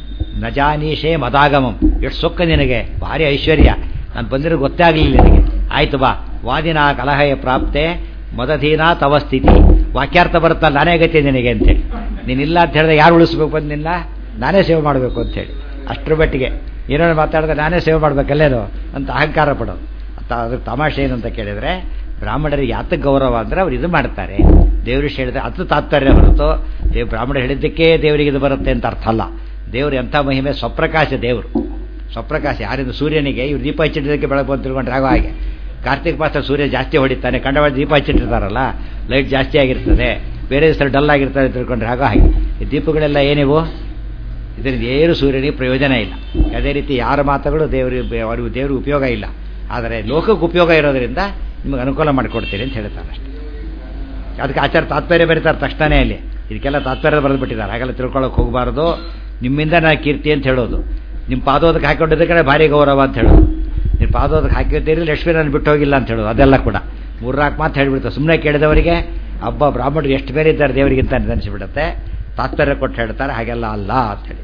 ನಜಾನೀಶೇ ಮದಾಗಮಂ ಎಷ್ಟು ಸೊಕ್ಕ ನಿನಗೆ ಭಾರಿ ಐಶ್ವರ್ಯ ನಾನು ಬಂದಿರೋ ಗೊತ್ತೇ ಆಗಲಿಲ್ಲ ನಿನಗೆ ಆಯ್ತು ಬಾ ವಾದಿನ ಕಲಹಯ ಪ್ರಾಪ್ತೆ ಮದಧೀನ ತವ ಸ್ಥಿತಿ ವಾಕ್ಯಾರ್ಥ ಬರುತ್ತಲ್ಲ ನಾನೇ ಗತಿ ನಿನಗೆ ಅಂತೇಳಿ ನೀನಿಲ್ಲ ಅಂತ ಹೇಳಿದ್ರೆ ಯಾರು ಉಳಿಸ್ಬೇಕು ಬಂದು ನಿನ್ನ ನಾನೇ ಸೇವೆ ಮಾಡಬೇಕು ಅಂತೇಳಿ ಅಷ್ಟರ ಮಟ್ಟಿಗೆ ಏನೋ ಮಾತಾಡಿದ್ರೆ ನಾನೇ ಸೇವೆ ಮಾಡಬೇಕಲ್ಲೇನು ಅಂತ ಅಹಂಕಾರ ಪಡೋದು ಅದ್ರ ತಮಾಷೆ ಏನಂತ ಕೇಳಿದರೆ ಬ್ರಾಹ್ಮಣರಿಗೆ ಯಾತಕ್ಕೆ ಗೌರವ ಅಂದರೆ ಅವ್ರು ಇದು ಮಾಡ್ತಾರೆ ದೇವರು ಹೇಳಿದ್ರೆ ಅದು ತಾತ್ಪರ್ಯ ಹೊರತು ದೇವ್ ಬ್ರಾಹ್ಮಣ ಹೇಳಿದ್ದಕ್ಕೆ ದೇವರಿಗೆ ಇದು ಬರುತ್ತೆ ಅಂತ ಅರ್ಥ ಅಲ್ಲ ದೇವರು ಎಂಥ ಮಹಿಮೆ ಸ್ವಪ್ರಕಾಶ ದೇವರು ಸ್ವಪ್ರಕಾಶ ಯಾರಿಂದ ಸೂರ್ಯನಿಗೆ ಇವ್ರು ದೀಪ ಹಚ್ಚಿಟ್ಟಿದ್ದಕ್ಕೆ ಬೆಳಕು ಬಂದು ತಿಳ್ಕೊಂಡ್ರೆ ಆಗೋ ಹಾಗೆ ಕಾರ್ತಿಕ ಮಾಸ ಸೂರ್ಯ ಜಾಸ್ತಿ ಹೊಡಿತಾನೆ ಕಂಡವಾಡ ದೀಪ ಹಚ್ಚಿಟ್ಟಿರ್ತಾರಲ್ಲ ಲೈಟ್ ಜಾಸ್ತಿ ಆಗಿರ್ತದೆ ಬೇರೆ ದಿವಸ ಡಲ್ ಆಗಿರ್ತಾರೆ ತಿಳ್ಕೊಂಡ್ರೆ ಆಗೋ ಹಾಗೆ ಈ ದೀಪಗಳೆಲ್ಲ ಏನಿವು ಇದರಿಂದ ಏನು ಸೂರ್ಯನಿಗೆ ಪ್ರಯೋಜನ ಇಲ್ಲ ಅದೇ ರೀತಿ ಯಾರ ಮಾತುಗಳು ದೇವರಿಗೆ ಅವ್ರಿಗೆ ದೇವ್ರಿಗೆ ಉಪಯೋಗ ಇಲ್ಲ ಆದರೆ ಲೋಕಕ್ಕೆ ಉಪಯೋಗ ಇರೋದರಿಂದ ನಿಮಗೆ ಅನುಕೂಲ ಮಾಡಿಕೊಡ್ತೀರಿ ಅಂತ ಹೇಳ್ತಾರೆ ಅಷ್ಟೇ ಅದಕ್ಕೆ ಆಚಾರ ತಾತ್ಪರ್ಯ ಬರೀತಾರೆ ತಕ್ಷಣನೇ ಅಲ್ಲಿ ಇದಕ್ಕೆಲ್ಲ ತಾತ್ಪರ್ಯ ಬರೆದು ಬಿಟ್ಟಿದ್ದಾರೆ ಹಾಗೆಲ್ಲ ತಿಳ್ಕೊಳ್ಳೋಕೆ ಹೋಗಬಾರ್ದು ನಿಮ್ಮಿಂದ ನಾ ಕೀರ್ತಿ ಅಂತ ಹೇಳೋದು ನಿಮ್ಮ ಪಾದೋದಕ್ಕೆ ಹಾಕೊಂಡಿದ್ದಕ್ಕೆ ಭಾರಿ ಗೌರವ ಅಂತ ಹೇಳೋದು ನಿಮ್ಮ ಪಾದೋದಕ್ಕೆ ಹಾಕಿದ್ದೀರಿ ಲಕ್ಷ್ಮೀ ನಾನು ಬಿಟ್ಟು ಹೋಗಿಲ್ಲ ಅಂತ ಹೇಳೋದು ಅದೆಲ್ಲ ಕೂಡ ಮೂರ್ನಾಲ್ಕು ಮಾತು ಹೇಳಿಬಿಡ್ತಾರೆ ಸುಮ್ಮನೆ ಕೇಳಿದವರಿಗೆ ಹಬ್ಬ ಬ್ರಾಹ್ಮಣರು ಎಷ್ಟು ಬೇರೆ ಇದ್ದಾರೆ ದೇವರಿಗಿಂತ ಅನಿಸಿಬಿಡುತ್ತೆ ತಾತ್ಪರ್ಯ ಕೊಟ್ಟು ಹೇಳ್ತಾರೆ ಹಾಗೆಲ್ಲ ಅಲ್ಲ ಅಂತ ಹೇಳಿ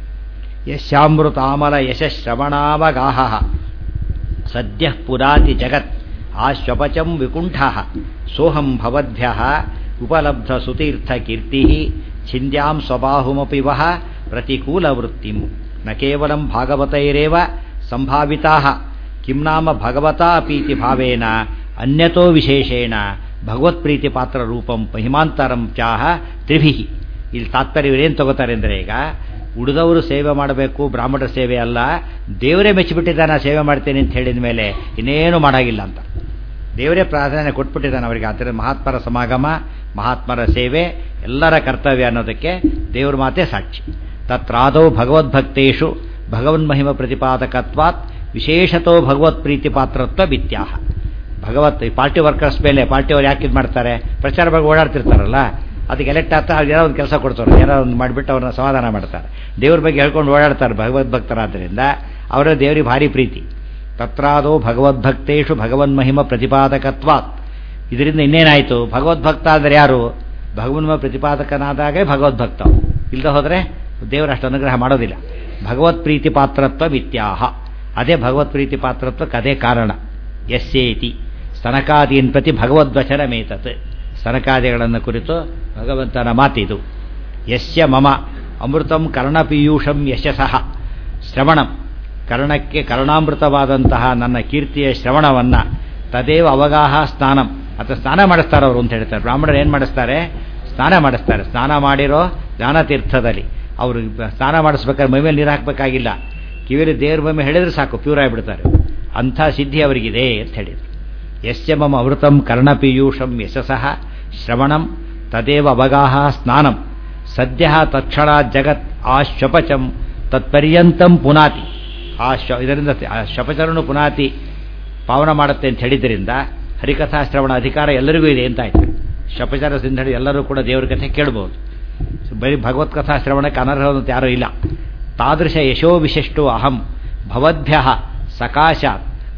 ಯಶಾಮೃತಾಮಲ ಯಶಶ್ರವಣಾವಗಾಹ ಸದ್ಯ ಪುರಾತಿ ಜಗತ್ ಆಶ್ವಪಚಂ ವಿಕುಂಠ ಸೋಹಂ ಭವದ್ಭ್ಯ ಉಪಲಬ್ಧ ಸುತೀರ್ಥ ಕೀರ್ತಿ ಛಿಂದ್ಯಾಂ ಸ್ವಬಾಹುಮಪಿ ವಹ ಪ್ರತಿಕೂಲ ವೃತ್ತಿಂ ನ ಕೇವಲಂ ಭಾಗವತೈರೇವ ಸಂಭಾವಿತಾ ಕಿಂ ನಾಮ ಭಗವತಾ ಅಪೀತಿ ಭಾವೇನ ಅನ್ಯತೋ ವಿಶೇಷೇಣ ಭಗವತ್ಪ್ರೀತಿ ಪಾತ್ರ ರೂಪಂ ಮಹಿಮಾಂತರಂ ಚಾಹ ತ್ರಿಭಿ ಇಲ್ಲಿ ತಾತ್ಪರ್ಯ ಏನು ತಗೋತಾರೆ ಅಂದರೆ ಈಗ ಉಳಿದವರು ಸೇವೆ ಮಾಡಬೇಕು ಬ್ರಾಹ್ಮಣರ ಸೇವೆ ಅಲ್ಲ ದೇವರೇ ಮೆಚ್ಚಿಬಿಟ್ಟಿದ್ದಾನೆ ಸೇವೆ ಮಾಡ್ತೇನೆ ಅಂತ ಹೇಳಿದ ಮೇಲೆ ಇನ್ನೇನು ಮಾಡಾಗಿಲ್ಲ ಅಂತ ದೇವರೇ ಪ್ರಾಧಾನ್ಯ ಕೊಟ್ಬಿಟ್ಟಿದ್ದಾನೆ ಅವರಿಗೆ ಆದ್ದರಿಂದ ಮಹಾತ್ಮರ ಸಮಾಗಮ ಮಹಾತ್ಮರ ಸೇವೆ ಎಲ್ಲರ ಕರ್ತವ್ಯ ಅನ್ನೋದಕ್ಕೆ ದೇವ್ರ ಮಾತೇ ಸಾಕ್ಷಿ ತತ್ರಾದೌ ಭಗವದ್ಭಕ್ತೇಶು ಭಗವನ್ಮಹಿಮ ಪ್ರತಿಪಾದಕತ್ವಾತ್ ವಿಶೇಷತೋ ಭಗವತ್ ಪ್ರೀತಿ ಪಾತ್ರತ್ವ ವಿತ್ಯಾಹ ಭಗವತ್ ಪಾರ್ಟಿ ವರ್ಕರ್ಸ್ ಮೇಲೆ ಪಾರ್ಟಿಯವ್ರು ಯಾಕೆ ಇದು ಮಾಡ್ತಾರೆ ಪ್ರಚಾರ ಬಗ್ಗೆ ಓಡಾಡ್ತಿರ್ತಾರಲ್ಲ ಅದಕ್ಕೆ ಎಲೆಕ್ಟ್ ಆಗ್ತಾ ಅವ್ರು ಏನೋ ಒಂದು ಕೆಲಸ ಕೊಡ್ತಾರೆ ಏನೋ ಒಂದು ಮಾಡಿಬಿಟ್ಟು ಅವ್ರನ್ನ ಸಮಾಧಾನ ಮಾಡ್ತಾರೆ ದೇವ್ರ ಬಗ್ಗೆ ಹೇಳ್ಕೊಂಡು ಓಡಾಡ್ತಾರೆ ಭಗವದ್ಭಕ್ತರಾದ್ದರಿಂದ ಅವರ ದೇವರಿಗೆ ಭಾರಿ ಪ್ರೀತಿ ತತ್ರಾದೋ ಭಗವದ್ಭಕ್ತೇಶು ಭಗವನ್ಮಹಿಮ ಪ್ರತಿಪಾದಕತ್ವಾತ್ ಇದರಿಂದ ಇನ್ನೇನಾಯಿತು ಭಗವದ್ಭಕ್ತ ಅಂದರೆ ಯಾರು ಭಗವನ್ಮ ಪ್ರತಿಪಾದಕನಾದಾಗೆ ಭಗವದ್ಭಕ್ತ ಇಲ್ಲದೆ ಹೋದರೆ ದೇವರ ಅಷ್ಟು ಅನುಗ್ರಹ ಮಾಡೋದಿಲ್ಲ ಭಗವತ್ ಪ್ರೀತಿ ಪಾತ್ರತ್ವ ವಿತ್ಯಾಹ ಅದೇ ಭಗವತ್ ಪ್ರೀತಿ ಪಾತ್ರತ್ವಕ್ಕೆ ಅದೇ ಕಾರಣ ಯಸ್ಯೇತಿ ಸ್ತನಕಾದೀನ್ ಪ್ರತಿ ಭಗವದ್ವಚನ ಮೇತತ್ ಸ್ತನಕಾದಿಗಳನ್ನು ಕುರಿತು ಭಗವಂತನ ಮಾತಿದು ಯಸ್ಯ ಮಮ ಅಮೃತಂ ಕರ್ಣಪೀಯೂಷಂ ಯಶಸಃ ಶ್ರವಣಂ ಕರ್ಣಕ್ಕೆ ಕರ್ಣಾಮೃತವಾದಂತಹ ನನ್ನ ಕೀರ್ತಿಯ ಶ್ರವಣವನ್ನು ತದೇವ ಅವಗಾಹ ಸ್ನಾನಂ ಅಥವಾ ಸ್ನಾನ ಮಾಡಿಸ್ತಾರೆ ಅವರು ಅಂತ ಹೇಳ್ತಾರೆ ಬ್ರಾಹ್ಮಣರು ಏನು ಮಾಡಿಸ್ತಾರೆ ಸ್ನಾನ ಮಾಡಿಸ್ತಾರೆ ಸ್ನಾನ ಮಾಡಿರೋ ಜ್ಞಾನತೀರ್ಥದಲ್ಲಿ ಅವರು ಸ್ನಾನ ಮಾಡಿಸ್ಬೇಕಾದ್ರೆ ಮೈ ಮೇಲೆ ನೀರು ಹಾಕಬೇಕಾಗಿಲ್ಲ ಕಿವಿಯಲ್ಲಿ ದೇವ್ರ ಮೈ ಹೇಳಿದ್ರೆ ಸಾಕು ಪ್ಯೂರ್ ಆಗಿಬಿಡ್ತಾರೆ ಅಂಥ ಸಿದ್ಧಿ ಅವರಿಗಿದೆ ಅಂತ ಹೇಳಿದರು ಯಸ್ಯ ಮಮ ಅಮೃತಂ ಕರ್ಣಪೀಯೂಷಂ ಯಶಸಃ ಶ್ರವಣಂ ತದೇವ ಅವಗಾಹ ಸ್ನಾನಂ ಸದ್ಯ ತಕ್ಷಣ ಜಗತ್ ಆ ಶ್ವಪಚಂ ತತ್ಪರ್ಯಂತಂ ಪುನಾತಿ ಆ ಶ ಇದರಿಂದ ಆ ಶಪಚರನು ಪುನಾತಿ ಪಾವನ ಮಾಡುತ್ತೆ ಅಂತ ಹೇಳಿದ್ದರಿಂದ ಹರಿಕಥಾ ಶ್ರವಣ ಅಧಿಕಾರ ಎಲ್ಲರಿಗೂ ಇದೆ ಅಂತ ಆಯ್ತು ಶಪಚಾರದಿಂದ ಹೇಳಿ ಎಲ್ಲರೂ ಕೂಡ ದೇವರ ಕಥೆ ಕೇಳ್ಬೋದು ಬರೀ ಭಗವತ್ಕಥಾ ಶ್ರವಣಕ್ಕೆ ಅನರ್ಹವಂತ ಯಾರೂ ಇಲ್ಲ ತಾದೃಶ ಯಶೋ ವಿಶಿಷ್ಟೋ ಅಹಂ ಭವದ್ಭ್ಯ ಸಕಾಶಾತ್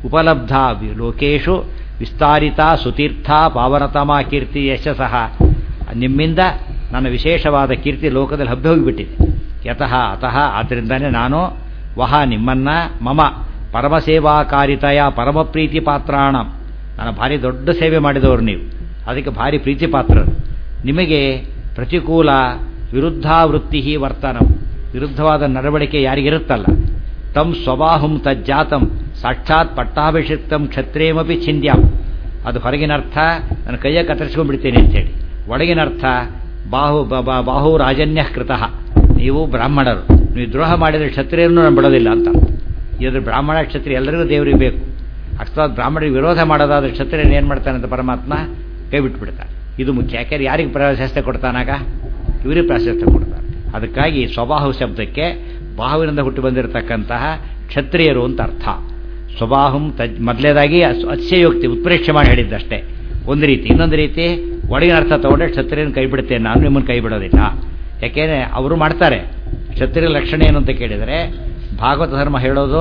ಉಪಲಬ್ಧ ವಿ- ಲೋಕೇಶು ವಿಸ್ತಾರಿತ ಸುತೀರ್ಥ ಪಾವನತಮ ಕೀರ್ತಿ ಯಶಸ್ಸಃ ನಿಮ್ಮಿಂದ ನನ್ನ ವಿಶೇಷವಾದ ಕೀರ್ತಿ ಲೋಕದಲ್ಲಿ ಹಬ್ಬಿ ಹೋಗಿಬಿಟ್ಟಿದೆ ಯತಃ ಅತಃ ಆದ್ದರಿಂದನೇ ನಾನು ವಹ ನಿಮ್ಮನ್ನ ಮಮ ಪರಮಸೇವಾಕಾರಿತೆಯ ಪರಮ ಪ್ರೀತಿ ಪಾತ್ರಾಣ ನಾನು ಭಾರಿ ದೊಡ್ಡ ಸೇವೆ ಮಾಡಿದವರು ನೀವು ಅದಕ್ಕೆ ಭಾರಿ ಪ್ರೀತಿ ಪಾತ್ರರು ನಿಮಗೆ ಪ್ರತಿಕೂಲ ವಿರುದ್ಧಾವೃತ್ತಿ ವರ್ತನ ವಿರುದ್ಧವಾದ ನಡವಳಿಕೆ ಯಾರಿಗಿರುತ್ತಲ್ಲ ತಂ ಸ್ವಬಾಹುಂ ತಜ್ಜಾತಂ ಸಾಕ್ಷಾತ್ ಪಟ್ಟಾಭಿಷಿಕ್ತಂ ಕ್ಷತ್ರೇಮಪಿ ಛಿಂದ್ಯಾಂ ಅದು ಹೊರಗಿನ ಅರ್ಥ ನನ್ನ ಕೈಯ ಕತ್ತರಿಸ್ಕೊಂಡ್ಬಿಡ್ತೇನೆ ಅಂತೇಳಿ ಒಳಗಿನ ಅರ್ಥ ಬಾಹು ಬ- ಬ- ಬಾಹು ರಾಜನ್ಯ ಕೃತಃ ನೀವು ಬ್ರಾಹ್ಮಣರು ನೀವು ದ್ರೋಹ ಮಾಡಿದರೆ ಕ್ಷತ್ರಿಯರನ್ನು ನಾನು ಬಿಡೋದಿಲ್ಲ ಅಂತ ಇದ್ರ ಬ್ರಾಹ್ಮಣ ಕ್ಷತ್ರಿಯ ಎಲ್ಲರಿಗೂ ದೇವರಿಗೆ ಬೇಕು ಅಕಸ್ಮಾತ್ ಬ್ರಾಹ್ಮಣರಿಗೆ ವಿರೋಧ ಮಾಡೋದಾದ್ರೆ ಕ್ಷತ್ರಿಯರು ಏನು ಮಾಡ್ತಾನೆ ಅಂತ ಪರಮಾತ್ಮ ಕೈ ಬಿಟ್ಬಿಡ್ತಾನೆ ಇದು ಮುಖ್ಯ ಯಾಕೆಂದ್ರೆ ಯಾರಿಗೆ ಪ್ರಾಶಸ್ತ್ಯ ಕೊಡ್ತಾನಾಗ ಇವರಿಗೆ ಪ್ರಾಶಸ್ತ್ಯ ಕೊಡ್ತಾನೆ ಅದಕ್ಕಾಗಿ ಸ್ವಬಾಹು ಶಬ್ದಕ್ಕೆ ಬಾಹುವಿನಿಂದ ಹುಟ್ಟಿ ಬಂದಿರತಕ್ಕಂತಹ ಕ್ಷತ್ರಿಯರು ಅಂತ ಅರ್ಥ ಸ್ವಬಾಹುಂ ತಜ್ ಮೊದಲೇದಾಗಿ ಅತ್ಯಯೋಕ್ತಿ ಉತ್ಪ್ರೇಕ್ಷೆ ಮಾಡಿ ಹೇಳಿದ್ದಷ್ಟೇ ಒಂದು ರೀತಿ ಇನ್ನೊಂದು ರೀತಿ ಒಳಗಿನ ಅರ್ಥ ತಗೊಂಡ್ರೆ ಕ್ಷತ್ರಿಯನ ಕೈ ಬಿಡುತ್ತೇನೆ ನಾನು ನಿಮ್ಮನ್ನು ಕೈ ಬಿಡೋದಿಲ್ಲ ಯಾಕೆಂದರೆ ಅವರು ಮಾಡ್ತಾರೆ ಕ್ಷತ್ರಿಯ ಲಕ್ಷಣ ಏನು ಅಂತ ಕೇಳಿದರೆ ಭಾಗವತ ಧರ್ಮ ಹೇಳೋದು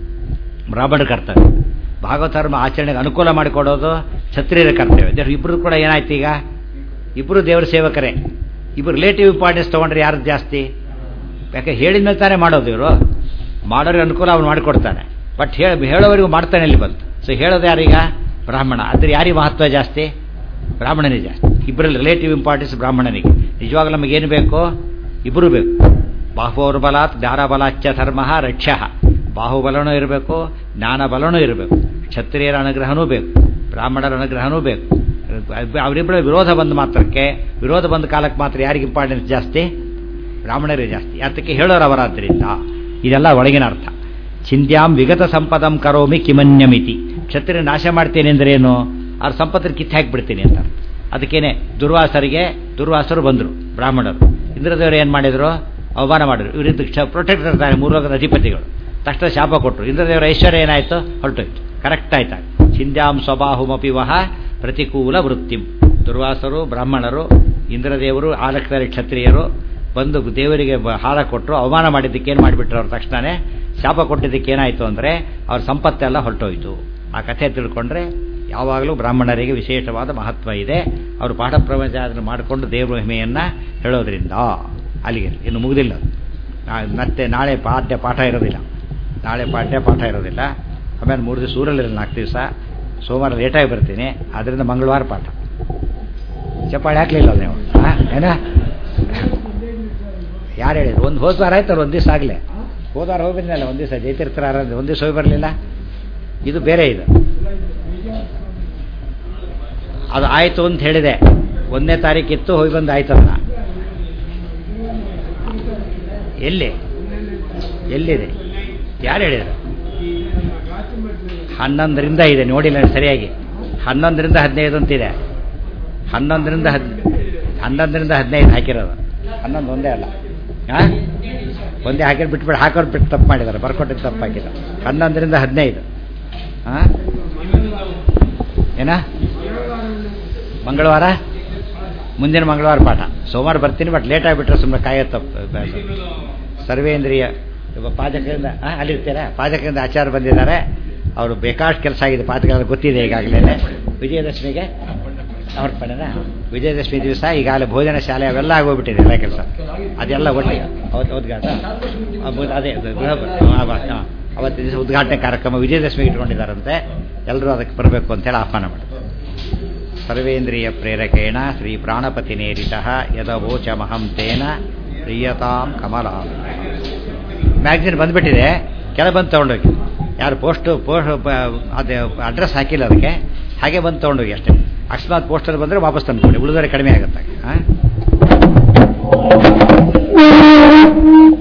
ಬ್ರಾಹ್ಮಣ ಕರ್ತವ್ಯ ಭಾಗವತ ಧರ್ಮ ಆಚರಣೆಗೆ ಅನುಕೂಲ ಮಾಡಿಕೊಡೋದು ಕ್ಷತ್ರಿಯರ ಕರ್ತವ್ಯ ದೇವ್ರು ಇಬ್ಬರು ಕೂಡ ಏನಾಯ್ತು ಈಗ ಇಬ್ಬರು ದೇವರ ಸೇವಕರೇ ಇಬ್ಬರು ರಿಲೇಟಿವ್ ಇಂಪಾರ್ಟೆನ್ಸ್ ತೊಗೊಂಡ್ರೆ ಯಾರು ಜಾಸ್ತಿ ಯಾಕೆ ಹೇಳಿದ ಮೇಲೆ ತಾನೇ ಮಾಡೋದು ಇವರು ಮಾಡೋರಿಗೆ ಅನುಕೂಲ ಅವ್ನು ಮಾಡಿಕೊಡ್ತಾನೆ ಬಟ್ ಹೇಳ ಹೇಳೋವರೆಗೂ ಮಾಡ್ತಾನೆ ಇಲ್ಲಿ ಬಂತು ಸೊ ಹೇಳೋದು ಯಾರೀಗ ಬ್ರಾಹ್ಮಣ ಆದರೆ ಯಾರಿಗೆ ಮಹತ್ವ ಜಾಸ್ತಿ ಬ್ರಾಹ್ಮಣನಿಗೆ ಜಾಸ್ತಿ ಇಬ್ಬರಲ್ಲಿ ರಿಲೇಟಿವ್ ಇಂಪಾರ್ಟೆನ್ಸ್ ಬ್ರಾಹ್ಮಣನಿಗೆ ನಿಜವಾಗ್ಲೂ ನಮಗೇನು ಬೇಕು ಇಬ್ಬರು ಬೇಕು ಬಾಹುರ್ಬಲಾತ್ ಜ್ಞಾನಬಲಾಚ್ಚ ಧರ್ಮ ರಕ್ಷ ಬಾಹುಬಲನೂ ಇರಬೇಕು ಜ್ಞಾನಬಲನೂ ಇರಬೇಕು ಕ್ಷತ್ರಿಯರ ಅನುಗ್ರಹನೂ ಬೇಕು ಬ್ರಾಹ್ಮಣರ ಅನುಗ್ರಹನೂ ಬೇಕು ಅವರಿಬ್ಬರ ವಿರೋಧ ಬಂದ ಮಾತ್ರಕ್ಕೆ ವಿರೋಧ ಬಂದ ಕಾಲಕ್ಕೆ ಮಾತ್ರ ಯಾರಿಗೆ ಇಂಪಾರ್ಟೆನ್ಸ್ ಜಾಸ್ತಿ ಬ್ರಾಹ್ಮಣರೇ ಜಾಸ್ತಿ ಅದಕ್ಕೆ ಹೇಳೋರು ಅವರಾದ್ದರಿಂದ ಇದೆಲ್ಲ ಒಳಗಿನ ಅರ್ಥ ಚಿಂದ್ಯಾಂ ವಿಗತ ಸಂಪದಂ ಕರೋಮಿ ಕಿಮನ್ಯಮಿತಿ ಕ್ಷತ್ರಿಯ ನಾಶ ಮಾಡ್ತೇನೆ ಅಂದ್ರೆ ಏನು ಅವ್ರ ಸಂಪತ್ತಿನ ಕಿತ್ತು ಹಾಕಿಬಿಡ್ತೀನಿ ಅಂತ ಅದಕ್ಕೇನೆ ದುರ್ವಾಸರಿಗೆ ದುರ್ವಾಸರು ಬಂದರು ಬ್ರಾಹ್ಮಣರು ಇಂದ್ರದೇವರು ಏನು ಮಾಡಿದ್ರು ಅವಮಾನ ಮಾಡಿದ್ರು ಇವರಿಂದ ಕ್ಷ ಪ್ರೊಟೆಕ್ಟ್ ಇರ್ತಾರೆ ಮೂರ್ಲೋಕದ ಅಧಿಪತಿಗಳು ತಕ್ಷಣ ಶಾಪ ಕೊಟ್ಟರು ಇಂದ್ರದೇವರ ಐಶ್ವರ್ಯ ಏನಾಯಿತು ಹೊರಟೋಯ್ತು ಕರೆಕ್ಟ್ ಆಯ್ತಾ ಚಿಂದ್ಯಾಂ ಸ್ವಬಾಹುಮಪಿ ವಹ ಪ್ರತಿಕೂಲ ವೃತ್ತಿಂ ದುರ್ವಾಸರು ಬ್ರಾಹ್ಮಣರು ಇಂದ್ರದೇವರು ಆಲಕ್ಷ್ಮಿ ಕ್ಷತ್ರಿಯರು ಬಂದು ದೇವರಿಗೆ ಬ- ಹಾರ ಕೊಟ್ಟರು ಅವಮಾನ ಮಾಡಿದ್ದಕ್ಕೆ ಏನು ಮಾಡಿಬಿಟ್ರು ಅವ್ರು ತಕ್ಷಣನೇ ಶಾಪ ಕೊಟ್ಟಿದ್ದಕ್ಕೆ ಏನಾಯಿತು ಅಂದರೆ ಅವ್ರ ಸಂಪತ್ತೆಲ್ಲ ಹೊರಟೋಯ್ತು ಆ ಕಥೆ ತಿಳ್ಕೊಂಡ್ರೆ ಯಾವಾಗಲೂ ಬ್ರಾಹ್ಮಣರಿಗೆ ವಿಶೇಷವಾದ ಮಹತ್ವ ಇದೆ ಅವರು ಪಾಠ ಪ್ರಪಂಚ ಅದನ್ನು ಮಾಡಿಕೊಂಡು ದೇವ್ರ ಮಹಿಮೆಯನ್ನು ಹೇಳೋದ್ರಿಂದ ಅಲ್ಲಿಗೆ ಇನ್ನು ಮುಗಿದಿಲ್ಲ ಅದು. ನಾ- ಮತ್ತೆ ನಾಳೆ ಪಾಠ್ಯ ಪಾಠ ಇರೋದಿಲ್ಲ ನಾಳೆ ಪಾಠ್ಯ ಪಾಠ ಇರೋದಿಲ್ಲ ಆಮೇಲೆ ಮೂರು ದಿವಸ ಊರಲ್ಲಿರಲ್ಲ ನಾಲ್ಕು ದಿವಸ ಸೋಮವಾರ ಲೇಟಾಗಿ ಬರ್ತೀನಿ ಆದ್ದರಿಂದ ಮಂಗಳವಾರ ಪಾಠ ಚಪ್ಪಾಳೆ ಹಾಕ್ಲಿಲ್ಲ ನೀವು ಹಾಂ ಏನ ಯಾರು ಹೇಳಿದ್ರು ಒಂದು ಹೋದ ವಾರ ಆಯ್ತಲ್ಲ ಒಂದು ದಿವಸ ಆಗಲೇ ಹೋದ ವಾರ ಹೋಗಿ ಬಂದಿಲ್ಲ ಒಂದು ದಿವಸ ಜೈತೀರ್ಥರ ಆರಾಧನೆ ಒಂದು ದಿವಸ ಹೋಗಿ ಬರಲಿಲ್ಲ ಇದು ಬೇರೆ ಇದು ಅದು ಆಯಿತು ಅಂತ ಹೇಳಿದೆ ಒಂದನೇ ತಾರೀಕಿತ್ತು ಹೋಗಿ ಬಂದು ಆಯ್ತಲ್ಲ ಎಲ್ಲಿ ಎಲ್ಲಿದೆ ಯಾರು ಹೇಳಿದ್ರು ಹನ್ನೊಂದರಿಂದ ಇದೆ ನೋಡಿಲ್ಲ ಸರಿಯಾಗಿ ಹನ್ನೊಂದರಿಂದ ಹದಿನೈದು ಅಂತಿದೆ ಹನ್ನೊಂದರಿಂದ ಹದ್ ಹನ್ನೊಂದರಿಂದ ಹದಿನೈದು ಹಾಕಿರೋದು ಹನ್ನೊಂದು ಒಂದೇ ಅಲ್ಲ ಹಾಂ ಒಂದೇ ಹಾಕಿರ್ ಬಿಟ್ಬಿಟ್ಟು ಹಾಕೋರು ಬಿಟ್ಟು ತಪ್ಪು ಮಾಡಿದ್ದಾರೆ ಬರ್ಕೊಟ್ಟಿದ್ದು ತಪ್ಪು ಹಾಕಿದ್ದಾರೆ ಹನ್ನೊಂದರಿಂದ ಹದಿನೈದು ಹಾಂ ಏನ ಮಂಗಳವಾರ ಮುಂದಿನ ಮಂಗಳವಾರ ಪಾಠ ಸೋಮವಾರ ಬರ್ತೀನಿ ಬಟ್ ಲೇಟ್ ಆಗಿಬಿಟ್ರೆ ಸುಮ್ಮನೆ ಕಾಯೋ ತಪ್ಪು ಬೇಡ. ಸರ್ವೇಂದ್ರಿಯ ಇವ ಪಾಜಕರಿಂದ ಹಾಂ ಅಲ್ಲಿರ್ತೀರಾ ಪಾಜಕರಿಂದ ಆಚಾರ ಬಂದಿದ್ದಾರೆ ಅವರು ಬೇಕಾಷ್ಟು ಕೆಲಸ ಆಗಿದೆ ಪಾಠಗಳೆಲ್ಲ ಗೊತ್ತಿದೆ ಈಗಾಗಲೇ ವಿಜಯದಶಮಿಗೆ ಸಮರ್ಪಣೆನ ವಿಜಯದಶಮಿ ದಿವಸ ಈಗಾಗಲೇ ಭೋಜನ ಶಾಲೆ ಅವೆಲ್ಲ ಆಗೋಗ್ಬಿಟ್ಟಿದೆ ಎಲ್ಲ ಕೆಲಸ ಅದೆಲ್ಲ ಒಟ್ಟಿಗೆ ಅವತ್ತು ಉದ್ಘಾಟ ಅಬ್ಬು- ಅದೇ ಅದು ಗೃಹ ಆ, ಬ- ಆ, ಅವತ್ತಿನ ದಿವಸ ಉದ್ಘಾಟನೆ ಕಾರ್ಯಕ್ರಮ ವಿಜಯದಶಮಿ ಇಟ್ಕೊಂಡಿದ್ದಾರಂತೆ ಎಲ್ಲರೂ ಅದಕ್ಕೆ ಬರಬೇಕು ಅಂತೇಳಿ ಆಹ್ವಾನ ಮಾಡಿ ಸರ್ವೇಂದ್ರಿಯ ಪ್ರೇರಕೇಣ ಶ್ರೀ ಪ್ರಾಣಪತಿ ನೇರಿತ ಯದವೋಚಮಹಂ ತೇನ ಪ್ರಿಯತಾಂ ಕಮಲ ಮ್ಯಾಗ್ಝಿನ್ ಬಂದ್ಬಿಟ್ಟಿದೆ ಕೆಲ ಬಂದು ತೊಗೊಂಡೋಗಿ ಯಾರು ಪೋಸ್ಟು ಪೋಸ್ಟ್ ಅದೇ ಅಡ್ರೆಸ್ ಹಾಕಿಲ್ಲ ಅದಕ್ಕೆ ಹಾಗೆ ಬಂದು ತೊಗೊಂಡೋಗಿ ಅಷ್ಟೇ ಅಕಸ್ಮಾತ್ ಪೋಸ್ಟರ್ ಬಂದರೆ ವಾಪಸ್ ತಂದುಕೊಡಿ ಉಳಿದರೆ ಕಡಿಮೆ ಆಗುತ್ತೆ ಹಾಂ